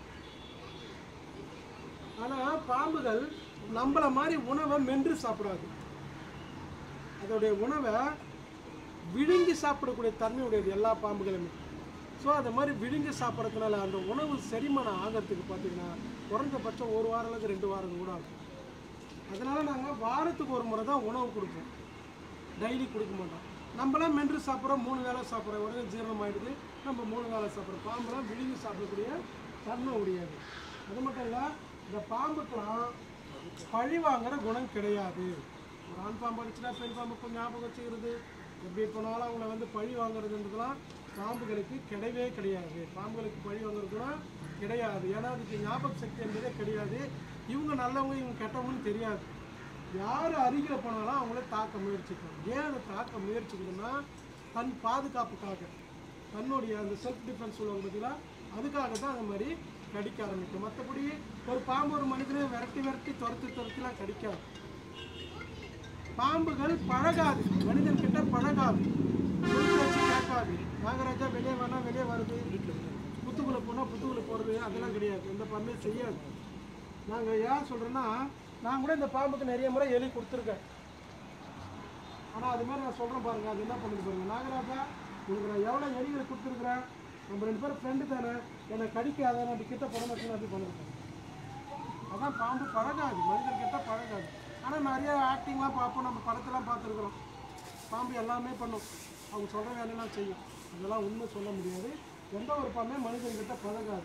ஆனால் பாம்புகள் நம்மள மாதிரி உணவை மென்று சாப்பிடாது அதோடைய உணவை விழுங்கி சாப்பிடக்கூடிய தன்மை உடையது எல்லா பாம்புகளுமே ஸோ அது மாதிரி விழுங்கி சாப்பிட்றதுனால அந்த உணவு செரிமானம் ஆகிறதுக்கு பார்த்தீங்கன்னா குறைஞ்சபட்சம் ஒரு வாரம் அல்லது ரெண்டு வாரம் கூட ஆகும் அதனால் நாங்கள் வாரத்துக்கு ஒரு முறை தான் உணவு கொடுப்போம் டெய்லி கொடுக்க மாட்டோம் நம்மளாம் மென்று சாப்பிட்றோம் மூணு வேளை சாப்பிட்றோம் உடனே ஜீரணம் ஆயிடுது நம்ம மூணு வேளை சாப்பிட்றோம் பாம்பெல்லாம் விழுங்கி சாப்பிடக்கூடிய தன்மை உடையது அது மட்டும் இல்லை இந்த பாம்புக்கெல்லாம் பழி வாங்குற குணம் கிடையாது ஒரு ஆண் பாம்பு அடிச்சுட்டா பெண் பாம்புக்கு ஞாபகம் வச்சுக்கிறது எப்படி போனாலும் அவங்கள வந்து பழி வாங்குறதுன்றதுலாம் பாம்புகளுக்கு கிடையவே கிடையாது பாம்புகளுக்கு பழி வாங்குற குணம் கிடையாது ஏன்னா அதுக்கு ஞாபக சக்தி என்பதே கிடையாது இவங்க நல்லவங்க இவங்க கெட்டவங்கன்னு தெரியாது யார் அருகில் போனாலும் அவங்கள தாக்க முயற்சிக்கும் ஏன் அதை தாக்க முயற்சிக்குதுன்னா தன் பாதுகாப்புக்காக தன்னுடைய அந்த செல்ஃப் டிஃபென்ஸ் சொல்லுவாங்க பார்த்தீங்களா அதுக்காக தான் அது மாதிரி கடிக்க ஆரம்பிக்கும் மற்றபடி ஒரு பாம்பு ஒரு மனிதனை விரட்டி விரட்டி துரத்தி துரத்திலாம் கடிக்காது பாம்புகள் பழகாது மனிதன் கிட்ட பழகாது கொடுத்து வச்சு கேட்காது நாகராஜா வெளியே வேணா வெளியே வருது புத்துக்குள்ளே போனால் புத்துக்குள்ளே போகிறது அதெல்லாம் கிடையாது எந்த பாம்பே செய்யாது நாங்கள் ஏன் சொல்கிறேன்னா நான் கூட இந்த பாம்புக்கு நிறைய முறை எலி கொடுத்துருக்கேன் ஆனால் அது மாதிரி நான் சொல்கிறேன் பாருங்க அது என்ன பண்ணுது பாருங்க நாகராஜா உங்களுக்கு நான் எவ்வளோ எலிகளை கொடுத்துருக்குறேன் நம்ம ரெண்டு பேரும் ஃப்ரெண்டு தானே என்னை கடிக்காத நான் கிட்ட போட மாட்டேன்னு அப்படி பண்ணிருக்கேன் அதான் பாம்பு பழகாது மனிதர் கிட்ட பழகாது ஆனால் நிறைய ஆக்டிங்லாம் பார்ப்போம் நம்ம படத்தெல்லாம் பார்த்துருக்குறோம் பாம்பு எல்லாமே பண்ணும் அவங்க சொல்கிற வேலையெல்லாம் செய்யும் அதெல்லாம் உண்மை சொல்ல முடியாது எந்த ஒரு பாம்பே மனிதர்கிட்ட பழகாது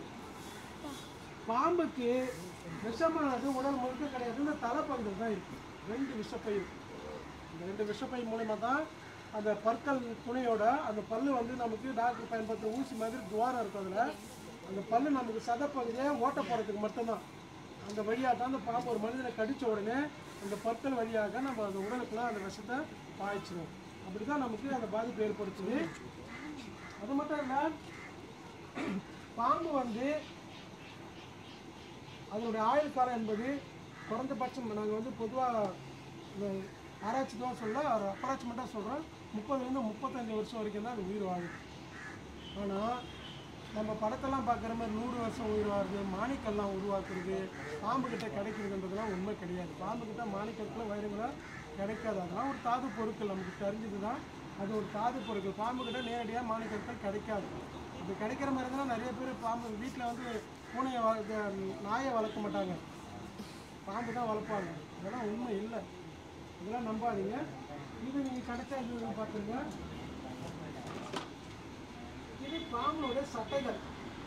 பாம்புக்கு விஷமானது உடல் முழுக்க கிடையாது இந்த தலைப்பகுதியில் தான் இருக்குது ரெண்டு விஷப்பை இருக்கு இந்த ரெண்டு விஷப்பை மூலயமா தான் அந்த பற்கள் துணையோட அந்த பல்லு வந்து நமக்கு டாக்டர் பயன்படுத்துகிற ஊசி மாதிரி துவாரம் இருக்கும் அதில் அந்த பல்லு நமக்கு சதப்பகுதியை ஓட்ட போகிறதுக்கு மட்டும்தான் அந்த வழியாக தான் அந்த பாம்பு ஒரு மனிதனை கடித்த உடனே அந்த பற்கள் வழியாக நம்ம அந்த உடலுக்குள்ள அந்த விஷத்தை பாய்ச்சிரும் அப்படி தான் நமக்கு அந்த பாதிப்பு ஏற்படுத்துது அது மட்டும் இல்லை பாம்பு வந்து அதனுடைய ஆயுள் காலம் என்பது குறைந்தபட்சம் நாங்கள் வந்து பொதுவாக இந்த ஆராய்ச்சி தான் சொல்ல ஒரு அப்ராக்சிமேட்டாக சொல்கிறோம் முப்பதுலேருந்து முப்பத்தஞ்சு வருஷம் வரைக்கும் தான் அது உயிர் வாழுது ஆனால் நம்ம படத்தெல்லாம் பார்க்குற மாதிரி நூறு வருஷம் உயிர் வாழுது மாணிக்கெல்லாம் உருவாக்குறது பாம்புக்கிட்ட கிடைக்கிறதுன்றதுலாம் உண்மை கிடையாது பாம்புக்கிட்ட மாணிக்கத்தில் வைரங்களா கிடைக்காது அதெல்லாம் ஒரு தாது பொருட்கள் நமக்கு தெரிஞ்சது தான் அது ஒரு தாது பொருட்கள் பாம்புக்கிட்ட நேரடியாக மாணிக்கத்தில் கிடைக்காது அப்படி கிடைக்கிற மாதிரி தான் நிறைய பேர் பாம்பு வீட்டில் வந்து பூனையை வளர்க்க நாயை வளர்க்க மாட்டாங்க பாம்பு தான் வளர்ப்பாங்க இதெல்லாம் உண்மை இல்லை இதெல்லாம் நம்பாதீங்க இது நீங்கள் கிடைச்சா இது பார்த்துங்க இது பாம்போட சட்டைகள்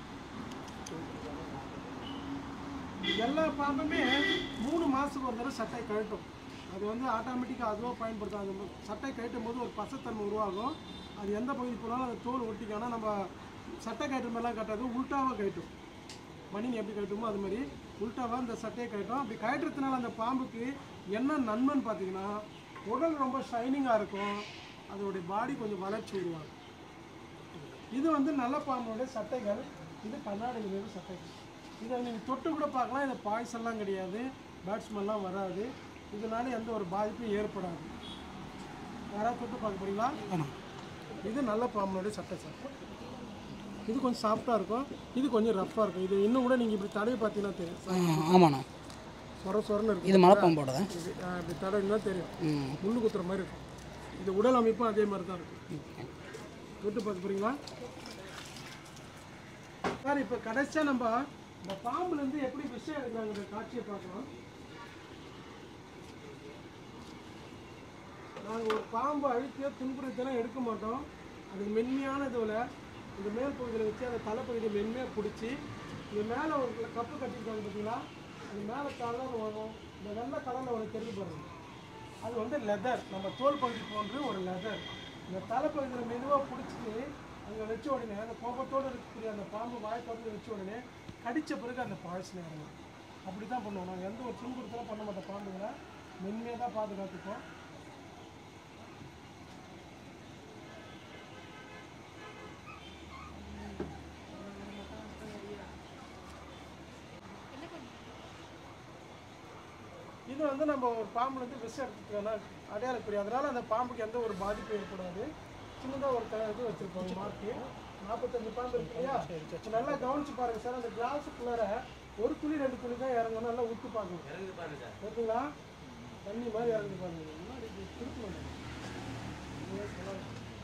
எல்லா பாம்புமே மூணு மாதத்துக்கு ஒரு தடவை சட்டை கழட்டும் அது வந்து ஆட்டோமேட்டிக்காக அதுவோ பயன்படுத்தும் அந்த சட்டை கழட்டும் போது ஒரு பசத்தன்மை உருவாகும் அது எந்த பகுதி போனாலும் அந்த தோல் ஒட்டிக்கும் ஆனால் நம்ம சட்டை கட்டுற மாதிரிலாம் கட்டாது உல்ட்டாவாக கட்டும் மணின்னு எப்படி கட்டுமோ அது மாதிரி உல்ட்டாவாக அந்த சட்டையை கட்டும் அப்படி கட்டுறதுனால அந்த பாம்புக்கு என்ன நன்மைன்னு பார்த்தீங்கன்னா உடல் ரொம்ப ஷைனிங்காக இருக்கும் அதோடைய பாடி கொஞ்சம் வளர்ச்சி உருவாகும் இது வந்து நல்ல பாம்போடைய சட்டைகள் இது கண்ணாடி நிற சட்டைகள் இதை நீங்கள் தொட்டு கூட பார்க்கலாம் இது பாய்ஸெல்லாம் கிடையாது பேட்ஸ்மெல்லாம் வராது இதனால எந்த ஒரு பாதிப்பும் ஏற்படாது யாராவது தொட்டு பார்க்க போறீங்களா இது நல்ல பாம்பனுடைய சட்டை சார் இது கொஞ்சம் சாஃப்டாக இருக்கும் இது கொஞ்சம் ரஃப்பாக இருக்கும் இது இன்னும் கூட நீங்கள் இப்படி தடவி பார்த்தீங்கன்னா தெரியும் ஆமாண்ணா சொர சொரன்னு இருக்கும் இது மலைப்பாம்போட தான் இது ஆ, இப்படி தடவினா தெரியும் ம் முள்ளு குத்துற மாதிரி இருக்கும் இது உடல் அமைப்பும் அதே மாதிரி தான் இருக்கும் தொட்டு பார்க்க போறீங்களா சார் இப்போ கடைசியாக நம்ம இந்த பாம்புலேருந்து எப்படி விஷயம் எடுக்கிறாங்க காட்சியை பார்க்கலாம் நாங்கள் ஒரு பாம்பு அழுத்தியோ துன்புறுத்தலாம் எடுக்க மாட்டோம் அது மென்மையான இதில் இந்த மேல் பகுதியில் வச்சு அந்த தலைப்பகுதியை மென்மையாக பிடிச்சி இது மேலே ஒரு கப்பு கட்டிருக்காங்க பார்த்தீங்களா அது மேலே கலர் வரும் இந்த வெள்ளை கலரில் ஒரு தெரிஞ்சு பாருங்க அது வந்து லெதர் நம்ம தோல் பகுதி போன்று ஒரு லெதர் இந்த தலைப்பகுதியில் மெதுவாக பிடிச்சிட்டு அங்கே வச்ச உடனே அந்த கோபத்தோடு இருக்கக்கூடிய அந்த பாம்பு வாய் திறந்து வச்ச உடனே கடித்த பிறகு அந்த பாய்ச்சல் இறங்கும் அப்படி தான் பண்ணுவோம் நாங்கள் எந்த ஒரு துன்புறுத்தலும் பண்ண மாட்டோம் பாம்புங்களை மென்மையாக தான் பாதுகாத்துப்போம் இது வந்து நம்ம ஒரு பாம்புல இருந்து விஷம் எடுத்துக்கோன்னா அடையாளக்கூடிய அதனால அந்த பாம்புக்கு எந்த ஒரு பாதிப்பும் ஏற்படாது சின்னதாக ஒரு க இது வச்சுருப்பாங்க மார்க்கு நாற்பத்தஞ்சு பாம்பு இருக்கு இல்லையா இப்ப நல்லா கவனிச்சு பாருங்க சார் அந்த கிளாஸுக்குள்ளார ஒரு துளி ரெண்டு துளி தான் இறங்கணும் நல்லா உத்து பார்க்கணும் ஓகேங்களா தண்ணி மாதிரி இறங்குது பாருங்க முன்னாடி இப்படி திருப்பணும் இது சொல்லலாம்.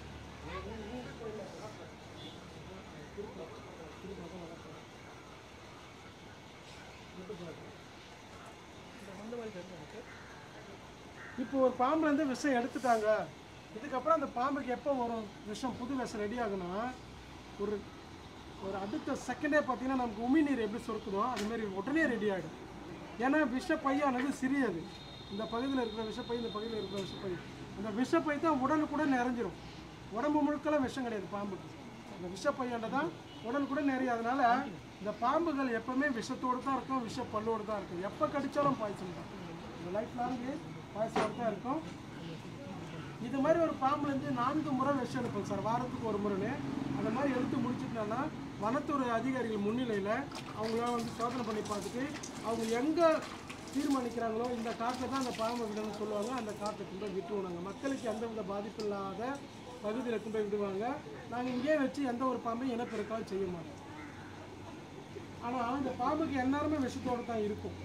இப்போ ஒரு பாம்புல இருந்து விஷம் எடுத்துட்டாங்க இதுக்கப்புறம் அந்த பாம்புக்கு எப்போ வரும் விஷம் புது விஷம் ரெடி ஆகுனா ஒரு ஒரு அடுத்த செகண்டே பார்த்தீங்கன்னா நமக்கு உமிநீர் எப்படி சுருக்குதோ அது மாதிரி உடனே ரெடி ஆகிடும் ஏன்னா விஷப்பையானது சிறியது இந்த பகுதியில் இருக்கிற விஷப்பை இந்த பகுதியில் இருக்கிற விஷப்பை அந்த விஷப்பை தான் உடனுக்குடன் நிறைஞ்சிரும் உடம்பு முழுக்கெல்லாம் விஷம் கிடையாது பாம்புக்கு அந்த விஷப்பையாண்ட தான் உடனுக்குட நிறைய அதனால இந்த பாம்புகள் எப்பவுமே விஷத்தோடு தான் இருக்கும் விஷ பல்லோடு தான் இருக்கும் எப்போ கடிச்சாலும் பாய்ச்சல் தான் இந்த லைஃப் லாங்கு பாய்ச்சலோடு தான் இருக்கும் இது மாதிரி ஒரு பாம்புலேருந்து நான்கு முறை விஷம் எடுப்போம் சார் வாரத்துக்கு ஒரு முறைன்னு அந்த மாதிரி எடுத்து முடிச்சிட்டோன்னா வனத்துறை அதிகாரிகள் முன்னிலையில் அவங்களாம் வந்து சோதனை பண்ணி பார்த்துட்டு அவங்க எங்கே தீர்மானிக்கிறாங்களோ இந்த காட்டை தான் அந்த பாம்பை விடணும்னு சொல்லுவாங்க அந்த காட்டை கொண்டு போய் விட்டுருவோம் நாங்கள் மக்களுக்கு எந்தவித பாதிப்பு இல்லாத பகுதியில் கொண்டு போய் விடுவாங்க நாங்கள் இங்கேயே வச்சு எந்த ஒரு பாம்பையும் இனப்பெருக்காலும் செய்ய மாட்டோம் ஆனால் இந்த பாம்புக்கு எந்நேரமே விஷத்தோடு தான் இருக்கும்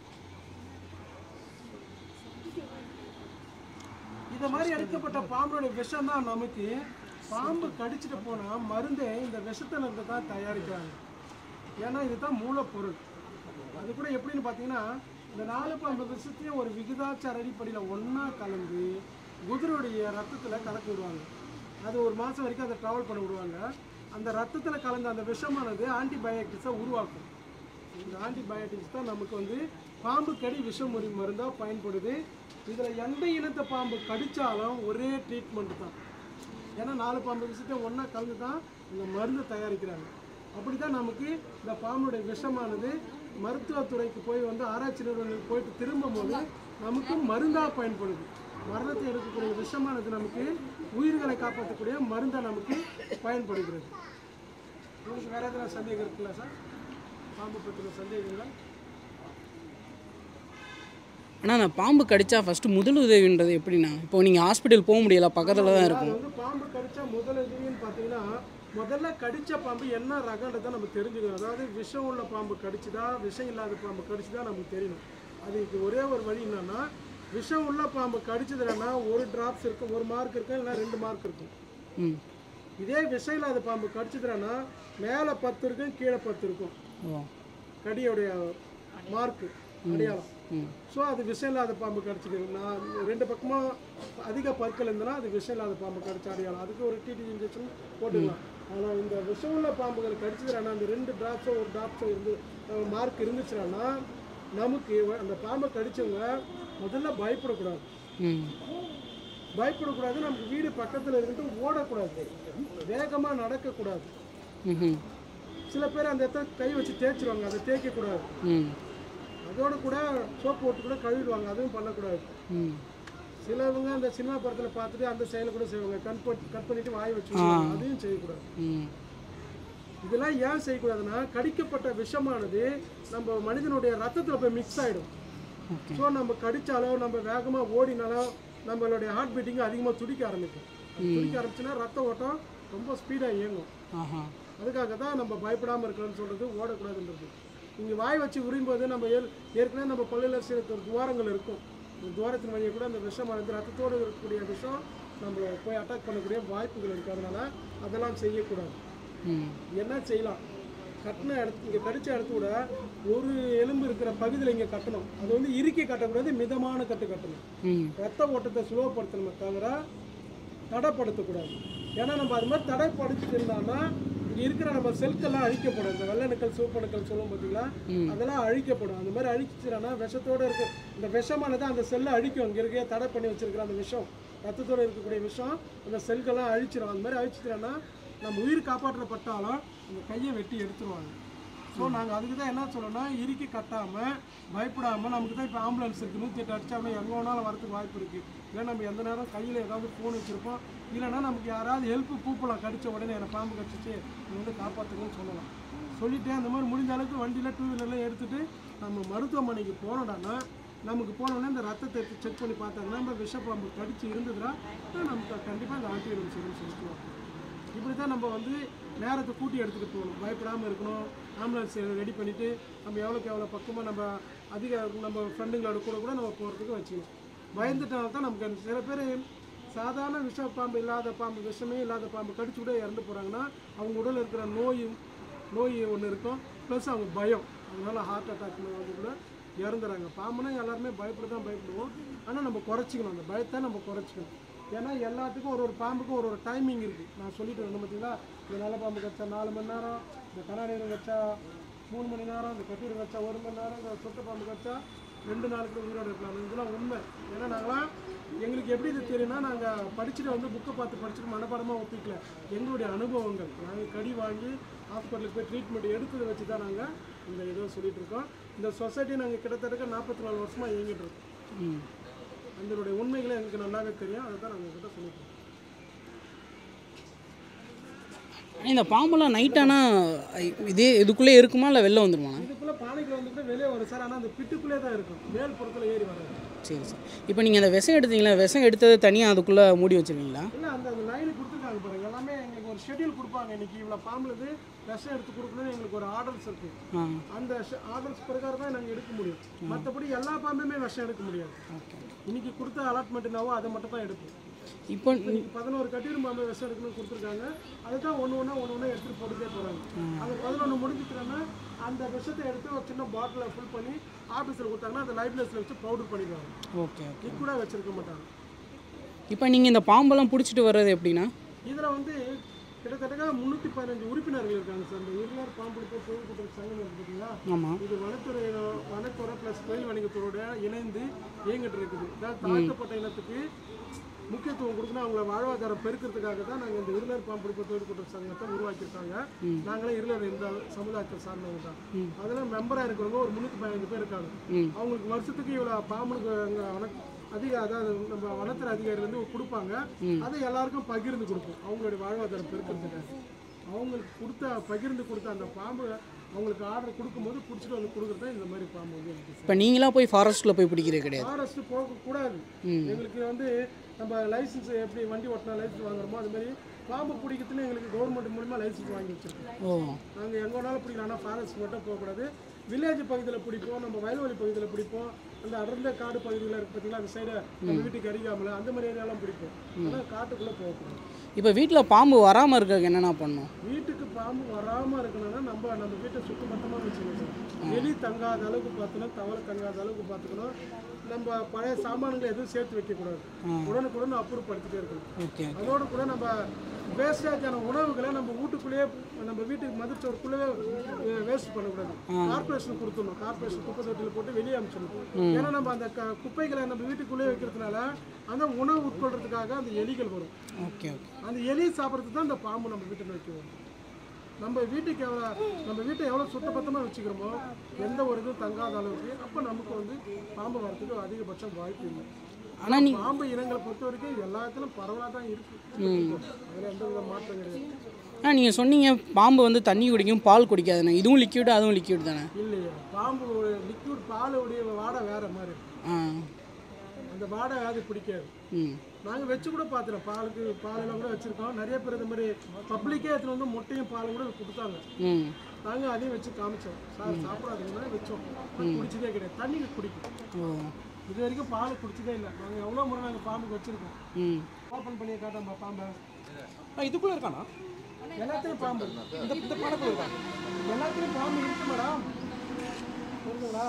இந்த மாதிரி எடுக்கப்பட்ட பாம்போட விஷம் தான் நமக்கு பாம்பு கடிச்சிட்டு போனால் மருந்தே இந்த விஷத்துல இருந்து தான் தயாரிக்கிறாங்க ஏன்னா இதுதான் மூலப்பொருள் அது கூட எப்படின்னு பார்த்தீங்கன்னா இந்த நாலு பாம்பு விஷத்தையும் ஒரு விகிதாச்சார அடிப்படையில் ஒன்றா கலந்து குதிரையுடைய ரத்தத்தில் கலக்கி விடுவாங்க அது ஒரு மாதம் வரைக்கும் அதை ட்ராவல் பண்ண விடுவாங்க அந்த ரத்தத்தில் கலந்த அந்த விஷமானது ஆன்டிபயோட்டிக்ஸை உருவாக்கும் இந்த ஆன்டிபயோட்டிக்ஸ் தான் நமக்கு வந்து பாம்பு கடி விஷமுறி மருந்தாக பயன்படுது இதில் எந்த இனத்தை பாம்பு கடித்தாலும் ஒரே ட்ரீட்மெண்ட் தான் ஏன்னா நாலு பாம்பு விஷயத்தை ஒன்றா கலந்து தான் இந்த மருந்து தயாரிக்கிறாங்க அப்படி தான் நமக்கு இந்த பாம்புடைய விஷமானது மருத்துவத்துறைக்கு போய் வந்து ஆராய்ச்சி நிறுவனங்களுக்கு போயிட்டு திரும்பும்போது நமக்கு மருந்தாக பயன்படுது மரணத்தை எடுக்கக்கூடிய விஷமானது நமக்கு உயிர்களை காப்பாற்றக்கூடிய மருந்தாக நமக்கு பயன்படுகிறது உங்களுக்கு வேறு எதனா சந்தேகம் இருக்குல்ல சார் பாம்பு பற்றின சந்தேகங்கள் ஆனால் நான் பாம்பு கடிச்சா ஃபஸ்ட்டு முதல் உதவின்றது எப்படிண்ணா இப்போ நீங்கள் ஹாஸ்பிட்டல் போக முடியல பக்கத்தில் தான் அது இருக்கும் வந்து பாம்பு கடிச்சா முதல் எதுன்னு பார்த்தீங்கன்னா முதல்ல கடிச்ச பாம்பு என்ன ரகன்றதை நம்ம தெரிஞ்சுக்கணும் அதாவது விஷம் உள்ள பாம்பு கடிச்சுதா விஷம் இல்லாத பாம்பு கடிச்சுதா நமக்கு தெரியணும் அதுக்கு ஒரே ஒரு வழி என்னன்னா விஷம் உள்ள பாம்பு கடிச்சதுலன்னா ஒரு டிராப்ஸ் இருக்கும் ஒரு மார்க் இருக்கும் இல்லைன்னா ரெண்டு மார்க் இருக்கும் ம் இதே விஷம் இல்லாத பாம்பு கடிச்சதுலன்னா மேலே பத்து இருக்கும் கீழே பத்து இருக்கும் ஓ கடியோடைய மார்க்கு அடையாளம் ம் ஸோ அது விஷம் இல்லாத பாம்பு கடிச்சிது நான் ரெண்டு பக்கமாக அதிக பற்கள் இருந்தனா அது விஷம் இல்லாத பாம்பு கடிச்ச அடையாளம் அதுக்கு ஒரு டிடி இன்ஜெக்ஷன் போட்டுக்கலாம் ஆனால் இந்த விஷம் உள்ள பாம்புகள் கடிச்சதுனா அந்த ரெண்டு ட்ராப்ஸோ ஒரு ட்ராப்ஸோ இருந்து மார்க் இருந்துச்சுன்னா நமக்கு வ- அந்த பாம்பை கடிச்சவங்க முதல்ல பயப்படக்கூடாது ம் பயப்படக்கூடாது நமக்கு வீடு பக்கத்தில் இருந்துட்டு ஓடக்கூடாது வேகமாக நடக்கக்கூடாது ம் சில பேர் அந்த இடத்துல கை வச்சு தேய்ச்சிருவாங்க அதை தேய்க்கக்கூடாது ம் அதோட கூட சோப்பு போட்டு கூட கழுவிடுவாங்க அதுவும் பண்ணக்கூடாது ம் சிலவங்க அந்த சினிமா படத்தில் பார்த்துட்டு அந்த செயலை கூட செய்வாங்க கட் பண்ணி கட் பண்ணிட்டு வாய் வச்சுருவாங்க அதையும் செய்யக்கூடாது ம் இதெல்லாம் ஏன் செய்யக்கூடாதுன்னா கடிக்கப்பட்ட விஷமானது நம்ம மனிதனுடைய ரத்தத்தில் போய் மிக்ஸ் ஆகிடும் ஸோ நம்ம கடிச்சாலோ நம்ம வேகமாக ஓடினாலோ நம்மளுடைய ஹார்ட் பீட்டிங் அதிகமாக துடிக்க ஆரம்பிக்கும் அது துடிக்க ஆரம்பிச்சுன்னா ரத்த ஓட்டம் ரொம்ப ஸ்பீடாக இயங்கும் ஆஹா அதுக்காக தான் நம்ம பயப்படாமல் இருக்கணும்னு சொல்கிறது ஓடக்கூடாதுன்றது இங்கே வாய் வச்சு உரியும்போது நம்ம ஏற் ஏற்கனவே நம்ம பல்லில் சில ஒரு துவாரங்கள் இருக்கும் இந்த துவாரத்தின் வழியே கூட அந்த விஷமானது ரத்தத்தோடு இருக்கக்கூடிய விஷம் நம்ம போய் அட்டாக் பண்ணக்கூடிய வாய்ப்புகள் இருக்குது அதனால அதெல்லாம் செய்யக்கூடாது ம் என்ன செய்யலாம் கட்டின இடத்து இங்கே கடிச்ச இடத்த விட ஒரு எலும்பு இருக்கிற பகுதியில் இங்கே கட்டணும் அது வந்து இறுக்கி கட்டக்கூடாது மிதமான கட்டு கட்டணும் ம் ரத்த ஓட்டத்தை ஸ்லோப்படுத்தணுமே தவிர தடைப்படுத்தக்கூடாது ஏன்னா நம்ம அது மாதிரி தடைப்படுத்திட்டு இருந்தோம்னா இங்கே இருக்கிற நம்ம செல்கெல்லாம் அழிக்கப்படும் இந்த வெள்ளணுக்கள் சிவப்பணுக்கள் சொல்லுவோம் பார்த்தீங்களா அதெல்லாம் அழிக்கப்படும் அந்த மாதிரி அழிச்சிச்சுனா விஷத்தோடு இருக்க இந்த விஷமானது அந்த செல்லை அழிக்கும் இங்கே இருக்க தடை பண்ணி வச்சிருக்கிற அந்த விஷம் ரத்தத்தோடு இருக்கக்கூடிய விஷம் அந்த செல்கெல்லாம் அழிச்சிடும் அந்த மாதிரி அழிச்சிட்டோன்னா நம்ம உயிர் காப்பாற்றப்பட்டாலும் அந்த கையை வெட்டி எடுத்துருவாங்க ஸோ நாங்கள் அதுக்கு தான் என்ன சொல்லணும்னா இறுக்கி கட்டாமல் பயப்படாமல் நமக்கு தான் இப்போ ஆம்புலன்ஸ் இருக்குது நூற்றி எட்டு அடிச்சாமல் எங்கே வேணாலும் வரதுக்கு வாய்ப்பு இருக்குது இல்லை நம்ம எந்த நேரம் கையில் ஏதாவது ஃபோன் வச்சுருப்போம் இல்லைன்னா நமக்கு யாராவது ஹெல்ப் கூப்பிடலாம் கடிச்ச உடனே என்னை பாம்பு கடிச்சிச்சு நீ வந்து காப்பாற்றுங்கன்னு சொல்லலாம் சொல்லிட்டு அந்த மாதிரி முடிஞ்ச அளவுக்கு வண்டியில் டூ வீலர்லாம் எடுத்துகிட்டு நம்ம மருத்துவமனைக்கு போனோம்னா நமக்கு போனோடனே இந்த ரத்தத்தை எடுத்து செக் பண்ணி பார்த்தாங்கன்னா நம்ம விஷப்பாம்பு கடிச்சு இருந்ததுன்னா நமக்கு கண்டிப்பாக அந்த ஆன்டிவைரல் சொல்லி சொல்லிக்குவோம் இப்படி தான் நம்ம வந்து நேரத்தை கூட்டி எடுத்துகிட்டு போகணும் பயப்படாமல் இருக்கணும் ஆம்புலன்ஸ் ரெடி பண்ணிவிட்டு நம்ம எவ்வளோக்கு எவ்வளோ பக்கமாக நம்ம அதிக நம்ம ஃப்ரெண்டுங்களோட கூட கூட நம்ம போகிறதுக்கு வச்சுக்கணும் பயந்துட்டால தான் நமக்கு அந்த சில பேர் சாதாரண விஷ பாம்பு இல்லாத பாம்பு விஷமே இல்லாத பாம்பு கடிச்சு கூட இறந்து போகிறாங்கன்னா அவங்க உடலில் இருக்கிற நோயும் நோய் ஒன்று இருக்கும் ப்ளஸ் அவங்க பயம் அதனால ஹார்ட் அட்டாக் வந்து கூட இறந்துறாங்க பாம்புனா எல்லாருமே பயப்பட தான் பயப்படுவோம் ஆனால் நம்ம குறைச்சிக்கணும் அந்த பயத்தை நம்ம குறைச்சிக்கணும் ஏன்னா எல்லாத்துக்கும் ஒரு ஒரு பாம்புக்கும் ஒரு ஒரு டைமிங் இருக்குது நான் சொல்லிட்டு இருந்தேன் பார்த்தீங்களா இந்த நல்ல பாம்பு கச்சா நாலு மணி நேரம் இந்த கண்ணாடியில் கச்சா மூணு மணி நேரம் இந்த கட்டிடம் கச்சா ஒரு மணி நேரம் இந்த சொத்த பாம்பு கச்சா ரெண்டு நாளுக்கு உயிரோடு இருக்கலாம் இதெல்லாம் உண்மை ஏன்னா நாங்களாம் எங்களுக்கு எப்படி இது தெரியும்னா நாங்கள் படிச்சுட்டு வந்து புக்கை பார்த்து படிச்சுட்டு மனப்பாடமாக ஒப்பிக்கல எங்களுடைய அனுபவங்கள் நாங்கள் கடி வாங்கி ஹாஸ்பிட்டலுக்கு போய் ட்ரீட்மெண்ட் எடுத்ததை வச்சு தான் நாங்கள் இந்த இதை சொல்லிட்டு இருக்கோம் இந்த சொசைட்டி நாங்கள் கிட்டத்தட்ட நாற்பத்தி நாலு வருஷமாக இயங்கிட்டு இருக்கோம் ம் அதனுடைய உண்மைகளை எங்களுக்கு நல்லாவே தெரியும் அதை தான் நாங்கள் கிட்ட சொல்லிட்டு இருக்கோம் ஆனால் இந்த பாம்பெல்லாம் நைட்டானா இதே இதுக்குள்ளே இருக்குமா இல்லை வெளில வந்துருமாண்ணா இதுக்குள்ளே பானைக்குள்ள வந்து கூட வெளியே வரும் சார் ஆனால் அந்த பிட்டுக்குள்ளே தான் இருக்கும் மேல் புறத்தில் ஏறி வராது சரி சரி இப்போ நீங்கள் அந்த விஷம் எடுத்தீங்களா விஷம் எடுத்தது தனியாக அதுக்குள்ளே மூடி வச்சிருவீங்களா இல்லை அந்த அந்த லைனு கொடுத்துருக்காங்க பாருங்க எல்லாமே எங்களுக்கு ஒரு ஷெட்யூல் கொடுப்பாங்க இன்னைக்கு இவ்வளோ பாம்புலது விஷம் எடுத்து கொடுக்கணும்னு எங்களுக்கு ஒரு ஆர்டர்ஸ் இருக்குது ஆ அந்த ஆர்டர்ஸ் பிரகாரம் தான் நாங்கள் எடுக்க முடியும் மற்றபடி எல்லா பாம்புமே விஷம் எடுக்க முடியாது ஓகே இன்னைக்கு கொடுத்த அலாட்மெண்ட் என்னவோ அதை மட்டும் தான் எடுப்போம் இப்போ இன்னைக்கு பதினோரு கட்டிடும் பாம்பு விஷம் எடுக்கணும்னு கொடுத்துருக்காங்க அதுதான் ஒன்று ஒன்றா ஒன்று ஒன்றா எடுத்துகிட்டு போட்டுட்டே போகிறாங்க அந்த பதினொன்று முடிஞ்சிக்கிறோன்னா அந்த விஷத்தை எடுத்து ஒரு சின்ன பாட்டிலில் ஃபில் பண்ணி ஆஃபீஸில் கொடுத்தாங்கன்னா அந்த லைட்லெஸில் வச்சு பவுடர் பண்ணிடுவாங்க ஓகே ஓகே லிக்விடாக வச்சிருக்க மாட்டாங்க இப்போ நீங்கள் இந்த பாம்பெல்லாம் பிடிச்சிட்டு வர்றது எப்படின்னா இதில் வந்து கிட்டத்தட்ட முந்நூற்றி பதினஞ்சு உறுப்பினர்கள் இருக்காங்க சார் இந்த இருளார் பாம்புடுப்பு தொழில்கூட்ட சங்கம் இருக்கு பார்த்தீங்களா ஆமாம் இது வனத்துறை வனத்துறை ப்ளஸ் தொழில் வணிகத்துறையோட இணைந்து இயங்கிட்டு இருக்குது அதாவது தாழ்த்தப்பட்ட இனத்துக்கு முக்கியத்துவம் கொடுக்கணும் அவங்கள வாழ்வாதாரம் பெருக்கிறதுக்காக தான் நாங்கள் இந்த இருளர் பாம்புடுப்பு தொழில் கூட்ட சங்கத்தை உருவாக்கியிருக்காங்க நாங்களே இருளர் இந்த சமுதாயத்தை சார்ந்தவங்க தான் அதில் மெம்பராக இருக்கிறவங்க ஒரு முந்நூற்றி பதினஞ்சு பேர் இருக்காங்க ம். அவங்களுக்கு வருஷத்துக்கு இவ்வளோ பாம்புக்கு அங்கே வன அதிக அதாவது நம்ம வனத்துறை அதிகாரி வந்து கொடுப்பாங்க அதை எல்லாருக்கும் பகிர்ந்து கொடுப்போம் அவங்களுடைய வாழ்வாதாரம் பெருக்கிறதுக்காக அவங்களுக்கு கொடுத்த பகிர்ந்து கொடுத்த அந்த பாம்பு அவங்களுக்கு ஆர்டர் கொடுக்கும்போது பிடிச்சிட்டு வந்து கொடுக்குறது தான் இந்த மாதிரி பாம்பு வந்து எனக்கு இப்போ நீங்களாக போய் ஃபாரஸ்ட்டில் போய் பிடிக்கிறது கிடையாது ஃபாரஸ்ட் போகக்கூடாது எங்களுக்கு வந்து நம்ம லைசன்ஸ் எப்படி வண்டி ஓட்டினா லைசன்ஸ் வாங்குறோமோ அது மாதிரி பாம்பு பிடிக்கிறதுன்னு எங்களுக்கு கவர்மெண்ட் மூலிமா லைசன்ஸ் வாங்கி வச்சிருக்கோம் ஓ நாங்கள் எங்கே வேணாலும் பிடிக்கலாம் ஆனால் ஃபாரஸ்ட் மட்டும் போகக்கூடாது வில்லேஜ் பகுதியில் பிடிப்போம் நம்ம வயல்வெளி பகுதியில் பிடிப்போம் அந்த அடர்ந்த காடு பகுதியில் இருக்கு பார்த்தீங்களா அந்த சைடு நம்ம வீட்டுக்கு அருகாமல் அந்த மாதிரி ஏரியாலாம் பிடிப்போம் ஆனால் காட்டுக்குள்ளே போகக்கூடாது இப்போ வீட்டில் பாம்பு வராமல் இருக்க என்னென்ன பண்ணும் வீட்டுக்கு பாம்பு வராமல் இருக்கணும்னா நம்ம நம்ம வீட்டை சுத்தமட்டமாக வச்சுக்கணும் சார் எலி தங்காத அளவுக்கு பார்த்துக்கணும் தவளை தங்காத அளவுக்கு பார்த்துக்கணும் நம்ம பழைய சாமான்களை எதுவும் சேர்த்து வைக்கக்கூடாது உடனுக்குடன் அப்புறப்படுத்திட்டே இருக்கணும் ஓகே அதோடு கூட நம்ம வேஸ்டேஜான உணவுகளை நம்ம வீட்டுக்குள்ளேயே நம்ம வீட்டுக்கு மதிச்சோருக்குள்ளேயே வேஸ்ட் பண்ணக்கூடாது கார்பரேஷன் கொடுத்துடணும் கார்பரேஷன் குப்பை தொட்டியில் போட்டு வெளியே அனுப்பிச்சிடணும் ஏன்னா நம்ம அந்த க- குப்பைகளை நம்ம வீட்டுக்குள்ளேயே வைக்கிறதுனால அந்த உணவு உட்கொள்றதுக்காக அந்த எலிகள் வரும் ஓகே ஓகே அந்த எலி சாப்பிட்றதுக்கு தான் அந்த பாம்பு நம்ம வீட்டில் வைக்குவோம் நம்ம வீட்டுக்கு எவ்வளோ நம்ம வீட்டை எவ்வளோ சுத்தபத்தமாக வச்சுக்கிறோமோ எந்த ஒரு இதுவும் தங்காத அளவுக்கு அப்போ நமக்கு வந்து பாம்பு வரதுக்கு அதிகபட்சம் வாய்ப்பு இல்லை ஆனால் நீ பாம்பு இனங்களை பொறுத்த வரைக்கும் எல்லாத்துலையும் பரவலாக தான் இருக்குது அதில் எந்த வித மாற்றம் கிடையாது ஆ நீங்கள் சொன்னீங்க பாம்பு வந்து தண்ணி குடிக்கும் பால் குடிக்காதுன்னு இதுவும் லிக்யூடு அதுவும் லிக்யூட் தானே இல்லையா பாம்பு லிக்விட் பாலுடைய வாடை வேற மாதிரி இருக்கும் ஆ அந்த அந்த வாடகை அது பிடிக்காது ம் நாங்கள் வச்சு கூட பார்த்துறோம் பாலுக்கு பாலெல்லாம் கூட வச்சுருக்கோம் நிறைய பேர் இந்த மாதிரி பப்ளிக்கே எடுத்துகிட்டு வந்து முட்டையும் பாலும் கூட கொடுத்தாங்க ம் நாங்கள் அதையும் வச்சு காமிச்சோம் சார் சாப்பிடாதீங்கன்னா வச்சோம் குடிச்சதே கிடையாது தண்ணி குடிக்கும் ஓ இது வரைக்கும் பால் குடிச்சதே இல்லை நாங்கள் எவ்வளோ முறை நாங்கள் பாம்புக்கு வச்சுருக்கோம் ம் ஓப்பன் பண்ணி காட்டாம்பா பாம்பை இதுக்குள்ள இருக்கானா எல்லாத்துலையும் பாம்பு இந்த இந்த பாலக்குள்ள இருக்கான் எல்லாத்துலேயும் பாம்பு இருக்கு மேடம் புரியுதுங்களா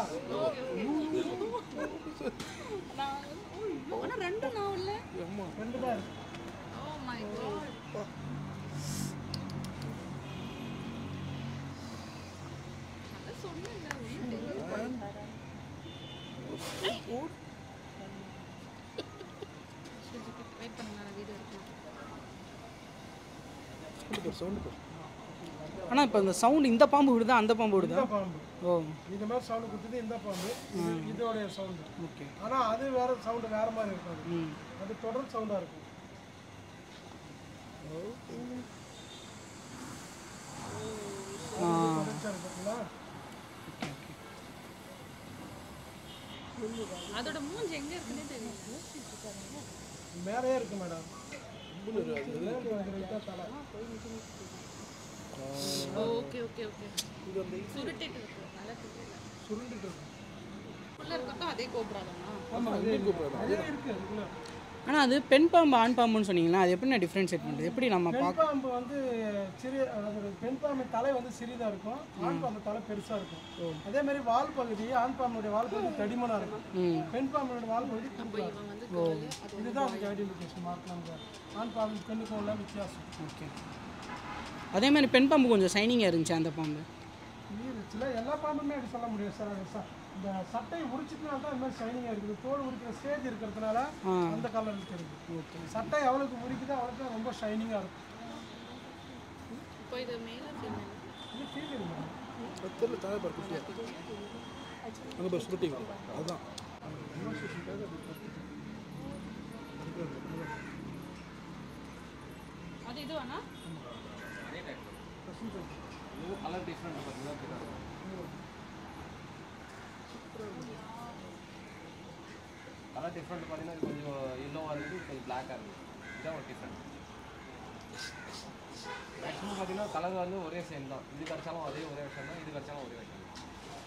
ஆனா ரெண்டு நான் இல்ல ரெண்டு தான் இருக்கு ஓ மை காட் வெயிட் பண்ணுங்க நான் வீடியோ எடுக்கணும் சவுண்டு பேர் சவுண்டு பேர் ஆனால் இப்போ இந்த சவுண்ட் இந்த பாம்பு விடுதா அந்த பாம்பு விடுதா இந்த பாம்பு ஓ இந்த மாதிரி சவுண்டு கொடுத்தது இந்த பாம்பு இது இதோடைய சவுண்டு ஓகே ஆனால் அது வேற சவுண்டு வேற மாதிரி இருக்காது ம் அது தொடர் சவுண்டாக இருக்கும் ஆ தொடர்ச்சியா இருக்கு பார்த்தீங்களா அதோட மூஞ்சி எங்க இருக்குன்னே தெரியல மேலேயே இருக்கு மேடம் தலை ஓகே ஓகே ஓகே சுருட்டிட்டு இருக்கு நல்லா தெரியல சுருண்டுட்டு இருக்கு உள்ள இருக்கட்டும் அதே கோபுராதானா ஆமாம் அதே அதே இருக்கு அதுக்குள்ள ஆனால் அது பெண் பாம்பு ஆண் பாம்புன்னு சொன்னீங்களா அது எப்படி நான் டிஃப்ரென்ஷியேட் பண்ணுறது எப்படி நம்ம பெண் பார்க்க பாம்பு வந்து சிறிய அதாவது பெண் பாம்பு தலை வந்து சிறிதாக இருக்கும் ஆண் பாம்பு தலை பெருசாக இருக்கும் அதே மாதிரி வால் பகுதி ஆண் பாம்புடைய வால் பகுதி தடிமனாக இருக்கும் ம் பெண் பாம்புடைய வால் பகுதி குறுகலா இருக்கும். இதுதான் அதுக்கு ஐடென்டிஃபிகேஷன் மார்க் நம்ம ஆண் பாம்பு பெண்ணுக்கும் உள்ள வித்தியாசம் ஓகே அதே மாதிரி பெண் பாம்பு கொஞ்சம் ஷைனிங்காக இருந்துச்சு அந்த பாம்பு இருந்துச்சுல எல்லா பாம்புமே அப்படி சொல்ல முடியாது சார் அது ச- இந்த சட்டையை உரிச்சிட்டனால தான் இந்த மாதிரி ஷைனிங்காக இருக்குது தோல் உரிக்கிற ஸ்டேஜ் இருக்கிறதுனால ஆ அந்த கலர் இருக்குது சட்டை எவ்வளோக்கு உரிக்குதோ அவ்வளோக்கு ரொம்ப ஷைனிங்காக இருக்கும் இப்போ இது மேல ஃபீமேல் இது ஃபீல் மேடம் தெரியல தலை பாரு குட்டியா அங்கே பாரு சுருட்டி அதுதான் அது இது வேணா கலர் டிஃப்ரெண்ட் பார்த்தீங்கன்னா கலர் டிஃப்ரெண்ட் பார்த்தீங்கன்னா இது கொஞ்சம் எல்லோவாக இருக்குது கொஞ்சம் பிளாக்காக இருக்குது இதுதான் ஒரு டிஃப்ரெண்ட் மேக்ஸிமம் பார்த்தீங்கன்னா கலர் வந்து ஒரே சேம் தான் இது கிடச்சாலும் அதே ஒரே விஷயம் தான் இது கிடச்சாலும் ஒரே விஷயம் தான்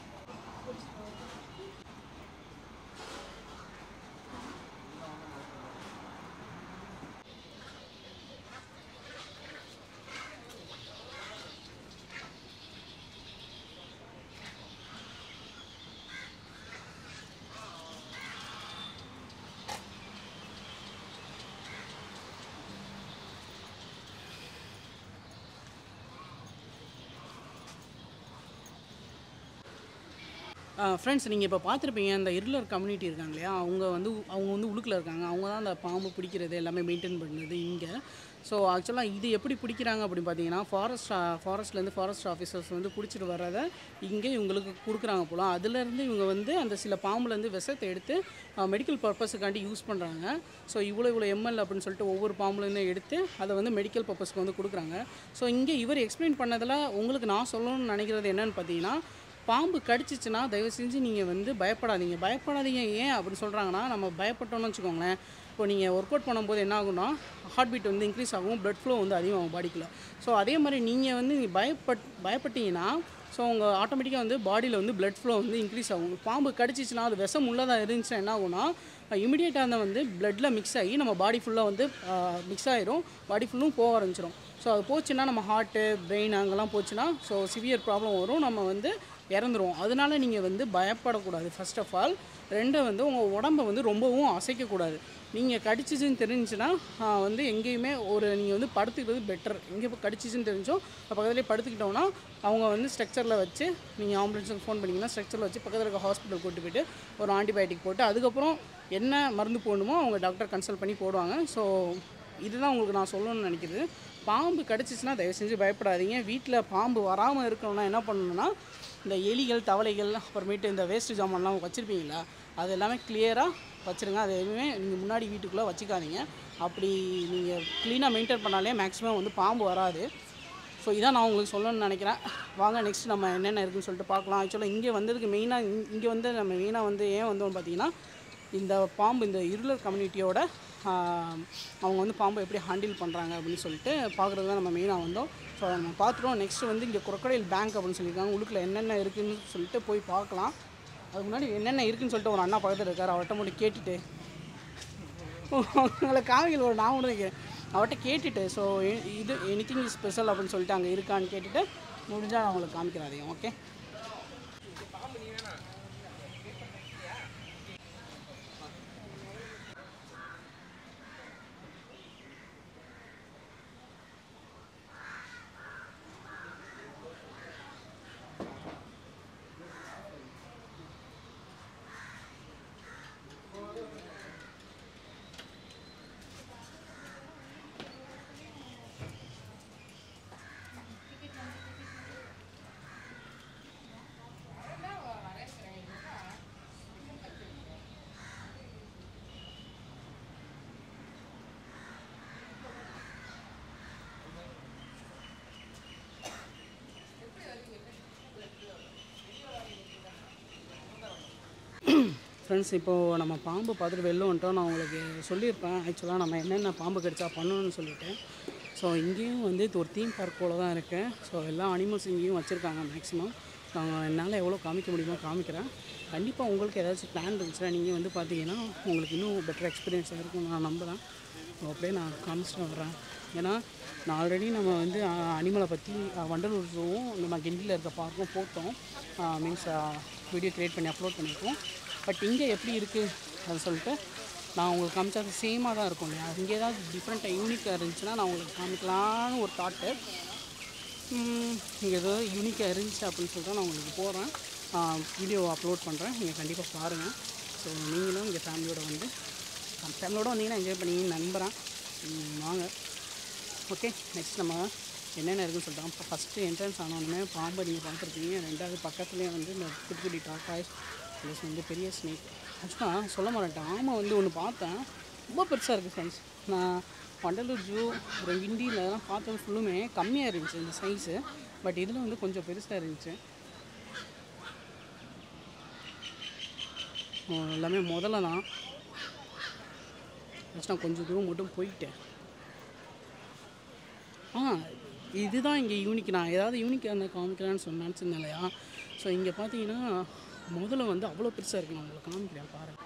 ஃப்ரெண்ட்ஸ் நீங்கள் இப்போ பார்த்துருப்பீங்க இந்த இருளர் கம்யூனிட்டி இருக்காங்க இல்லையா அவங்க வந்து அவங்க வந்து உள்ளுக்குள்ள இருக்காங்க அவங்க தான் அந்த பாம்பு பிடிக்கிறது எல்லாமே மெயின்டைன் பண்ணுறது இங்கே ஸோ ஆக்சுவலாக இது எப்படி பிடிக்கிறாங்க அப்படின்னு பார்த்தீங்கன்னா ஃபாரஸ்ட் ஃபாரஸ்ட்லேருந்து ஃபாரஸ்ட் ஆஃபீஸர்ஸ் வந்து பிடிச்சிட்டு வர்றதை இங்கே இவங்களுக்கு கொடுக்குறாங்க போல அதுலேருந்து இவங்க வந்து அந்த சில பாம்புலேருந்து விஷத்தை எடுத்து மெடிக்கல் பர்பஸுக்காண்டி யூஸ் பண்ணுறாங்க ஸோ இவ்வளோ இவ்வளோ எம்எல் அப்படின்னு சொல்லிட்டு ஒவ்வொரு பாம்புலேருந்து எடுத்து அதை வந்து மெடிக்கல் பர்பஸ்க்கு வந்து கொடுக்குறாங்க ஸோ இங்கே இவர் எக்ஸ்பிளைன் பண்ணதில் உங்களுக்கு நான் சொல்லணும்னு நினைக்கிறது என்னன்னு பார்த்தீங்கன்னா பாம்பு கடிச்சிச்சுன்னா தயவு செஞ்சு நீங்கள் வந்து பயப்படாதீங்க பயப்படாதீங்க ஏன் அப்படின்னு சொல்கிறாங்கன்னா நம்ம பயப்பட்டோம்னு வச்சுக்கோங்களேன் இப்போ நீங்கள் ஒர்க் அவுட் பண்ணும்போது என்ன ஆகும்னா ஹார்ட் பீட் வந்து இன்க்ரீஸ் ஆகும் blood flow வந்து அதிகமாகும் பாடிக்குள்ள ஸோ அதே மாதிரி நீங்கள் வந்து நீ பயப்பட் பயப்பட்டீங்கன்னா ஸோ உங்கள் ஆட்டோமேட்டிக்காக வந்து பாடியில் வந்து blood flow வந்து இன்க்ரீஸ் ஆகும் பாம்பு கடிச்சிச்சுன்னா அது விஷம் உள்ளதாக இருந்துச்சுன்னா என்ன ஆகும்னா இமிடியேட்டாக அந்த வந்து bloodல மிக்ஸ் ஆகி நம்ம பாடி ஃபுல்லாக வந்து மிக்ஸ் ஆயிரும் பாடி ஃபுல்லும் போக ஆரம்பிச்சிடும் ஸோ அது போச்சுன்னா நம்ம ஹார்ட்டு பிரெயின் அங்கெல்லாம் போச்சுன்னா ஸோ சிவியர் ப்ராப்ளம் வரும் நம்ம வந்து இறந்துருவோம் அதனால நீங்கள் வந்து பயப்படக்கூடாது ஃபர்ஸ்ட் ஆஃப் ஆல் ரெண்டு வந்து உங்கள் உடம்பை வந்து ரொம்பவும் அசைக்கக்கூடாது நீங்கள் கடிச்சிச்சுன்னு தெரிஞ்சுன்னா ஆஹ், வந்து எங்கேயுமே ஒரு நீங்கள் வந்து படுத்துக்கிறது பெட்டர் எங்கே இப்போ கடிச்சிச்சுன்னு தெரிஞ்சோ பக்கத்துலேயே படுத்துக்கிட்டோம்னா அவங்க வந்து ஸ்ட்ரக்சரில் வச்சு நீங்கள் ஆம்புலன்ஸுக்கு ஃபோன் பண்ணிங்கன்னா ஸ்ட்ரக்சரில் வச்சு பக்கத்தில் இருக்க ஹாஸ்பிட்டல் கூட்டு போயிட்டு ஒரு ஆன்டிபயோட்டிக் போட்டு அதுக்கப்புறம் என்ன மருந்து போடணுமோ அவங்க டாக்டர் கன்சல்ட் பண்ணி போடுவாங்க ஸோ இதுதான் உங்களுக்கு நான் சொல்லணும்னு நினைக்கிறது பாம்பு கடிச்சிச்சுன்னா தயவு செஞ்சு பயப்படாதீங்க வீட்டில் பாம்பு வராமல் இருக்கணும்னா என்ன பண்ணணும்னா இந்த எலிகள் தவளைகள் அப்புறமேட்டு இந்த வேஸ்ட் ஜாமான்லாம் வச்சுருப்பீங்களா அது எல்லாமே கிளியராக வச்சுருங்க அது எதுவுமே நீங்கள் முன்னாடி வீட்டுக்குள்ளே வச்சுக்காதீங்க அப்படி நீங்கள் க்ளீனாக மெயின்டைன் பண்ணாலே மேக்ஸிமம் வந்து பாம்பு வராது ஸோ இதான் நான் உங்களுக்கு சொல்லணும்னு நினைக்கிறேன் வாங்க நெக்ஸ்ட் நம்ம என்னென்ன இருக்குன்னு சொல்லிட்டு பார்க்கலாம் ஆக்சுவலாக இங்கே வந்ததுக்கு மெயினாக இங்கே வந்து நம்ம மெயினாக வந்து ஏன் வந்தோம்னு பார்த்தீங்கன்னா இந்த பாம்பு இந்த இருளர் கம்யூனிட்டியோட அவங்க வந்து பாம்பை எப்படி ஹேண்டில் பண்ணுறாங்க அப்படின்னு சொல்லிட்டு பார்க்குறது தான் நம்ம மெயினாக வந்தோம் ஸோ அதை நம்ம பார்த்துட்டோம் நெக்ஸ்ட் வந்து இங்கே குரக்கடையில் பேங்க் அப்படின்னு சொல்லியிருக்காங்க உள்ளுக்குள்ள என்னென்ன இருக்குதுன்னு சொல்லிட்டு போய் பார்க்கலாம் அதுக்கு முன்னாடி என்னென்ன இருக்குன்னு சொல்லிட்டு ஒரு அண்ணா பக்கத்தில் இருக்கார் அவர்கிட்ட மட்டும் கேட்டுட்டு உங்களை காமிக்கல ஒரு நான் ஒன்று வைக்கிறேன் அவர்கிட்ட கேட்டுட்டு ஸோ இது எனிதிங் ஸ்பெஷல் அப்படின்னு சொல்லிட்டு அங்கே இருக்கான்னு கேட்டுட்டு முடிஞ்சால் அவங்களுக்கு காமிக்கிறேன் அதையும் ஓகே ஃப்ரெண்ட்ஸ் இப்போது நம்ம பாம்பு பார்த்துட்டு வெளில வந்துட்டோம் நான் உங்களுக்கு சொல்லியிருப்பேன் ஆக்சுவலாக நம்ம என்னென்ன பாம்பு கடிச்சா பண்ணணும்னு சொல்லிட்டு ஸோ இங்கேயும் வந்து இது ஒரு தீம் பார்க் போல தான் இருக்குது ஸோ எல்லா அனிமல்ஸ் இங்கேயும் வச்சுருக்காங்க மேக்ஸிமம் நான் என்னால் எவ்வளோ காமிக்க முடியுமோ காமிக்கிறேன் கண்டிப்பாக உங்களுக்கு ஏதாச்சும் பிளான் இருந்துச்சுன்னா நீங்கள் வந்து பார்த்தீங்கன்னா உங்களுக்கு இன்னும் பெட்டர் எக்ஸ்பீரியன்ஸாக இருக்கும் நான் நம்புகிறேன் ஸோ அப்படியே நான் காமிச்சிட்டு வர்றேன் ஏன்னா நான் ஆல்ரெடி நம்ம வந்து அனிமலை பற்றி வண்டலூர் ஜூவும் நம்ம கிண்டியில் இருக்க பார்க்கும் போட்டோம் மீன்ஸ் வீடியோ க்ரியேட் பண்ணி அப்லோட் பண்ணியிருக்கோம் பட் இங்கே எப்படி இருக்குது அதை சொல்லிட்டு நான் உங்களுக்கு காமிச்சா அது சேமாக தான் இருக்கும் இல்லையா இங்கே ஏதாவது டிஃப்ரெண்ட்டாக யூனிக்காக இருந்துச்சுன்னா நான் உங்களுக்கு காமிக்கலான்னு ஒரு தாட்டு இங்கே ஏதோ யூனிக்காக இருந்துச்சு அப்படின்னு சொல்லிட்டு நான் உங்களுக்கு போகிறேன் வீடியோ அப்லோட் பண்ணுறேன் நீங்கள் கண்டிப்பாக பாருங்கள் ஸோ நீங்களும் இங்கே ஃபேமிலியோட வந்து ஃபேமிலியோட வந்தீங்கன்னா என்ஜாய் பண்ணுவீங்கன்னு நம்புகிறேன் ம், வாங்க ஓகே நெக்ஸ்ட் நம்ம என்னென்ன இருக்குன்னு சொல்லிட்டோம் இப்போ ஃபஸ்ட்டு என்ட்ரன்ஸ் ஆனோடனே பாம்பை நீங்கள் பார்த்துருப்பீங்க ரெண்டாவது பக்கத்துலேயே வந்து இந்த குட்டி குட்டி டாக்காய்ஸ் ப்ளஸ் வந்து பெரிய ஸ்னேக் ஆக்சுவலாக சொல்ல மாட்டேன் ஆமை வந்து ஒன்று பார்த்தேன் ரொம்ப பெருசாக இருக்குது ஃப்ரெண்ட்ஸ் நான் வண்டலூர் ஜூ அப்புறம் கிண்டியில் அதெல்லாம் பார்த்தது ஃபுல்லுமே கம்மியாக இருந்துச்சு இந்த சைஸு பட் இதில் வந்து கொஞ்சம் பெருசாக இருந்துச்சு ஆ, எல்லாமே முதல்ல தான் ஃபஸ்ட் நான் கொஞ்சம் தூரம் மட்டும் போயிட்டேன் ஆ இதுதான் இங்கே யூனிக் நான் ஏதாவது யூனிக் அந்த காமிக்கலான்னு சொன்ன நினச்சிருந்தேன் இல்லையா ஸோ இங்கே பார்த்தீங்கன்னா முதல்ல வந்து அவ்வளோ பெருசாக இருக்கு நான் உங்களுக்கு காமிக்கிறேன் பாருங்க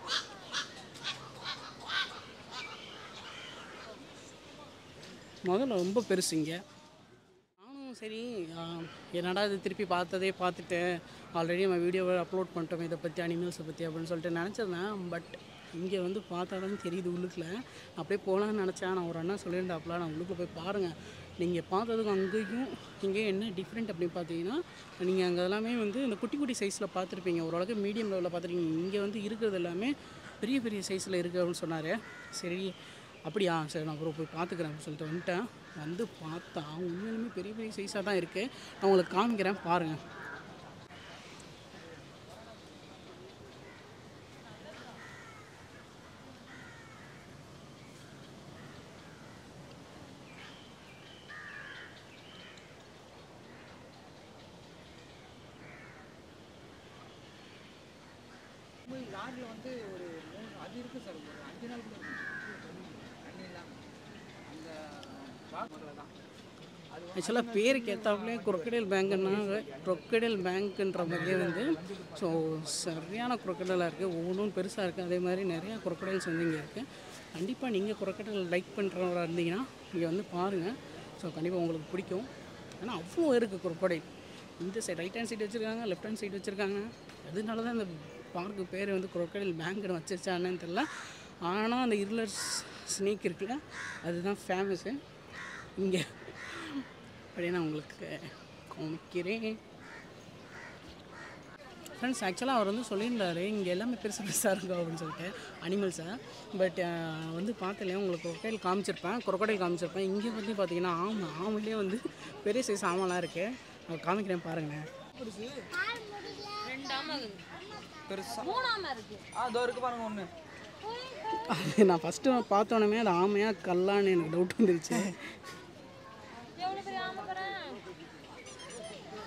முதல்ல ரொம்ப பெருசு இங்கே நானும் சரி ஆ, என்னடா இது திருப்பி பார்த்ததே பார்த்துட்டு ஆல்ரெடி நம்ம வீடியோவை அப்லோட் பண்ணிட்டோம் இதை பற்றி அனிமல்ஸை பற்றி அப்படின்னு சொல்லிட்டு நினச்சிருந்தேன் பட் இங்கே வந்து பார்த்தா தான் தெரியுது உள்ளுக்குள்ள அப்படியே போகலான்னு நினச்சேன் நான் ஒரு அண்ணா சொல்லியிருந்தாப்புல நான் உள்ளுக்குள்ள போய் பாருங்கள் நீங்கள் பார்த்ததுக்கு அங்கேயும் இங்கே என்ன டிஃப்ரெண்ட் அப்படின்னு பார்த்தீங்கன்னா நீங்கள் அங்கே எல்லாமே வந்து இந்த குட்டி குட்டி சைஸில் பார்த்துருப்பீங்க ஓரளவுக்கு மீடியம் லெவலில் பார்த்துருக்கீங்க இங்கே வந்து இருக்கிறது எல்லாமே பெரிய பெரிய சைஸில் இருக்குது அப்படின்னு சொன்னார் சரி அப்படியா சரி நான் அப்புறம் போய் பார்த்துக்கிறேன் அப்படின்னு சொல்லிட்டு வந்துட்டேன் வந்து பார்த்தா உண்மையிலுமே பெரிய பெரிய சைஸாக தான் இருக்குது நான் உங்களுக்கு காமிக்கிறேன் பாருங்கள் லாரியில் வந்து ஒரு மூணு அது இருக்குது சார் ஒரு அஞ்சு நாள் கூட தண்ணி இல்லாமல் அந்த வாக்கு தான் அது ஆக்சுவலாக பேருக்கு ஏற்றாப்புலே குரொக்கடைல் பேங்க்குன்னா குரொக்கடைல் பேங்க்குன்ற மாதிரியே வந்து ஸோ சரியான குரொக்கடைலாக இருக்குது ஒவ்வொன்றும் பெருசாக இருக்குது அதே மாதிரி நிறையா குரொக்கடைல்ஸ் வந்து இங்கே இருக்குது கண்டிப்பாக நீங்கள் குரொக்கடைல் லைக் பண்ணுறவராக இருந்தீங்கன்னா இங்கே வந்து பாருங்கள் ஸோ கண்டிப்பாக உங்களுக்கு பிடிக்கும் ஏன்னா அவ்வளோ இருக்குது குரொக்கடைல் இந்த சைடு ரைட் ஹேண்ட் சைடு வச்சுருக்காங்க லெஃப்ட் ஹேண்ட் சைடு வச்சுருக்காங்க அதனால தான் இந்த பார்க்கு பேர் வந்து குரொக்கடைல் பேங்க்னு வச்சிருச்சான்னு தெரில ஆனால் அந்த இருளர் ஸ்னேக் இருக்குல்ல அதுதான் ஃபேமஸ்ஸு இங்கே அப்படியே நான் உங்களுக்கு காமிக்கிறேன் ஃப்ரெண்ட்ஸ் ஆக்சுவலாக அவர் வந்து சொல்லியிருந்தாரு இங்கே எல்லாமே பெருசு பெருசாக இருக்கும் அப்படின்னு சொல்லிட்டு அனிமல்ஸை பட் வந்து பார்த்தலையே உங்களுக்கு குரொக்கடைல் காமிச்சிருப்பேன் குரொக்கடைல் காமிச்சிருப்பேன் இங்கே வந்து பார்த்தீங்கன்னா ஆமை ஆமையிலே வந்து பெரிய சைஸ் ஆமெல்லாம் இருக்குது நான் காமிக்கிறேன் பாருங்களேன் ரெண்டாம பெருசா மூணாம இருக்கு ஆ இதோ இருக்கு பாருங்க ஒன்று அது நான் ஃபஸ்ட்டு பார்த்தோன்னே அது ஆமையாக கல்லான்னு எனக்கு டவுட் வந்துருச்சு எவ்வளவு பெரிய ஆமை பாரு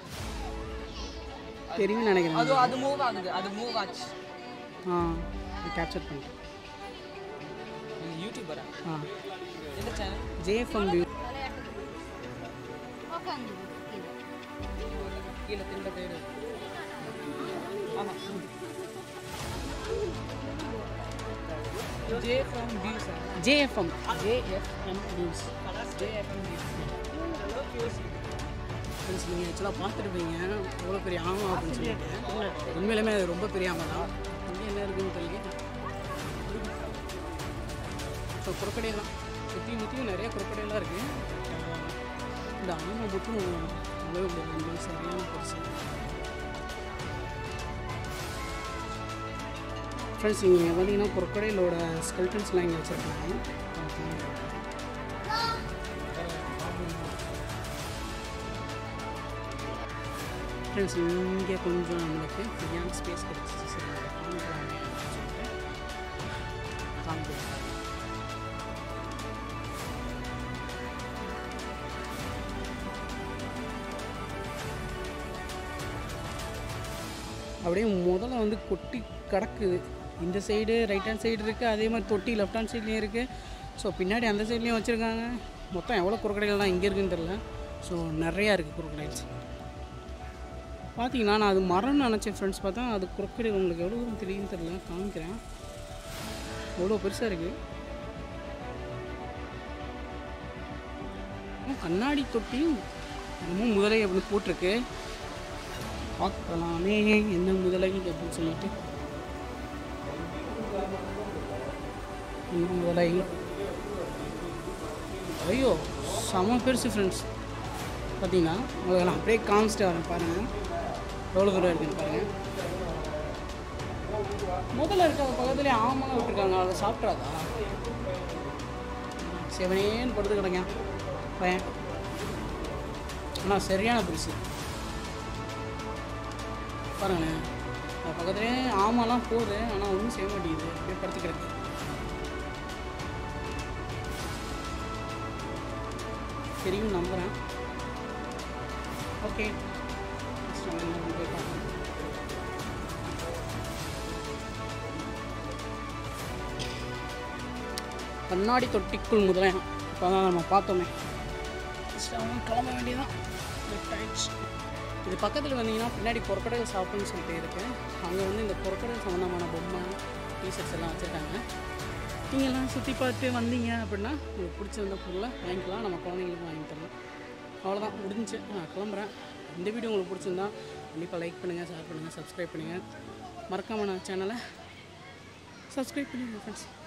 தெரியும்னு நினைக்கிறேன் அது அது மூவ் ஆகுது அது மூவ் ஆச்சு ஆ இது கேப்சர் பண்ணிட்டேன் யூடியூபரா ஆ எந்த சேனல் ஜேஎஃப்எம் வியூ உட்காந்து கீழே திரும்ப தேடு ஆமாம் J from views JFM JFM news JFM views friends நீங்கள் ஆக்சுவலாக பார்த்துருப்பீங்க எவ்வளோ பெரிய ஆமா அப்படின்னு சொல்லிட்டு உண்மையிலுமே அது ரொம்ப பெரிய ஆமை தான் இங்கே என்ன இருக்குன்னு தெரியல ஸோ குரக்கடையெல்லாம் சுற்றி முற்றியும் நிறைய குரக்கடையெல்லாம் இருக்குது இந்த ஆமை மட்டும் அளவு முடியாது சரியான பெருசு ஃப்ரெண்ட்ஸ் இங்கே பார்த்தீங்கன்னா குரக்கடையிலோட ஸ்கெல்டன்ஸ்லாம் இங்கே வச்சுருக்காங்க ஃப்ரெண்ட்ஸ் இங்கே கொஞ்சம் நம்மளுக்கு ஃப்ரீயான ஸ்பேஸ் கிடச்சிச்சு சரி அதை காமிக்கலாமே அப்படின்னு சொல்லிட்டு காமிக்கிறேன் அப்படியே முதல்ல வந்து கொட்டி கிடக்குது இந்த சைடு ரைட் ஹேண்ட் சைடு இருக்குது அதே மாதிரி தொட்டி லெஃப்ட் ஹேண்ட் சைட்லேயும் இருக்குது ஸோ பின்னாடி அந்த சைட்லேயும் வச்சுருக்காங்க மொத்தம் எவ்வளோ குறுக்கடைகள் தான் இங்கே இருக்குன்னு தெரில ஸோ நிறையா இருக்குது குறுக்கடைல்ஸ் பார்த்தீங்கன்னா நான் அது மரம்னு நினச்சேன் ஃப்ரெண்ட்ஸ் பார்த்தா அது குறுக்கடை உங்களுக்கு எவ்வளோ தூரம் தெரியும்னு தெரில காமிக்கிறேன் எவ்வளோ பெருசாக இருக்குது கண்ணாடி தொட்டியும் என்னமோ முதலை அப்படின்னு போட்டிருக்கு பார்க்கலாமே என்ன முதலை அப்படின்னு சொல்லிட்டு என்ன முதலை ஐயோ செம பெருசு ஃப்ரெண்ட்ஸ் பார்த்தீங்கன்னா உங்களுக்கு நான் அப்படியே காமிச்சிட்டு வரேன் பாருங்கள் எவ்வளோ தூரம் இருக்குன்னு பாருங்கள் முதல்ல இருக்க பக்கத்துலேயே ஆமாம் விட்டுருக்காங்க அதை சாப்பிட்றாதா செவனேன்னு படுத்து கிடங்க பையன் ஆனால் சரியான பெருசு பாருங்களேன் அது பக்கத்துலேயே ஆமாலாம் போகுது ஆனால் ஒன்றும் செய்ய மாட்டேங்குது அப்படியே படுத்து கிடக்கு தெரியும் நம்புகிறேன் ஓகே போய் பார்க்கலாம் கண்ணாடி தொட்டிக்குள் முதலையா இப்போ தான் நம்ம பார்த்தோமே Just அவன் கிளம்ப வேண்டியதான் லெஃப்ட் ஆயிடுச்சு இது பக்கத்தில் வந்தீங்கன்னா பின்னாடி பொறக்கடல் ஷாப்புன்னு சொல்லிட்டு இருக்கு அங்கே வந்து இந்த பொறக்கடல் சம்மந்தமான பொம்மை டிஷர்ட்ஸ் எல்லாம் வச்சுருக்காங்க நீங்கள்லாம் சுற்றி பார்த்து வந்தீங்க அப்படின்னா உங்களுக்கு பிடிச்சிருந்த பொருளை வாங்கிக்கலாம் நம்ம குழந்தைங்களுக்கும் வாங்கி தரலாம் அவ்வளோதான் முடிஞ்சுச்சு நான் கிளம்புறேன் இந்த வீடியோ உங்களுக்கு பிடிச்சிருந்தா கண்டிப்பாக லைக் பண்ணுங்கள் ஷேர் பண்ணுங்கள் சப்ஸ்கிரைப் பண்ணுங்கள் மறக்காமல் நான் சேனலை சப்ஸ்கிரைப் பண்ணிடுங்க ஃப்ரெண்ட்ஸ்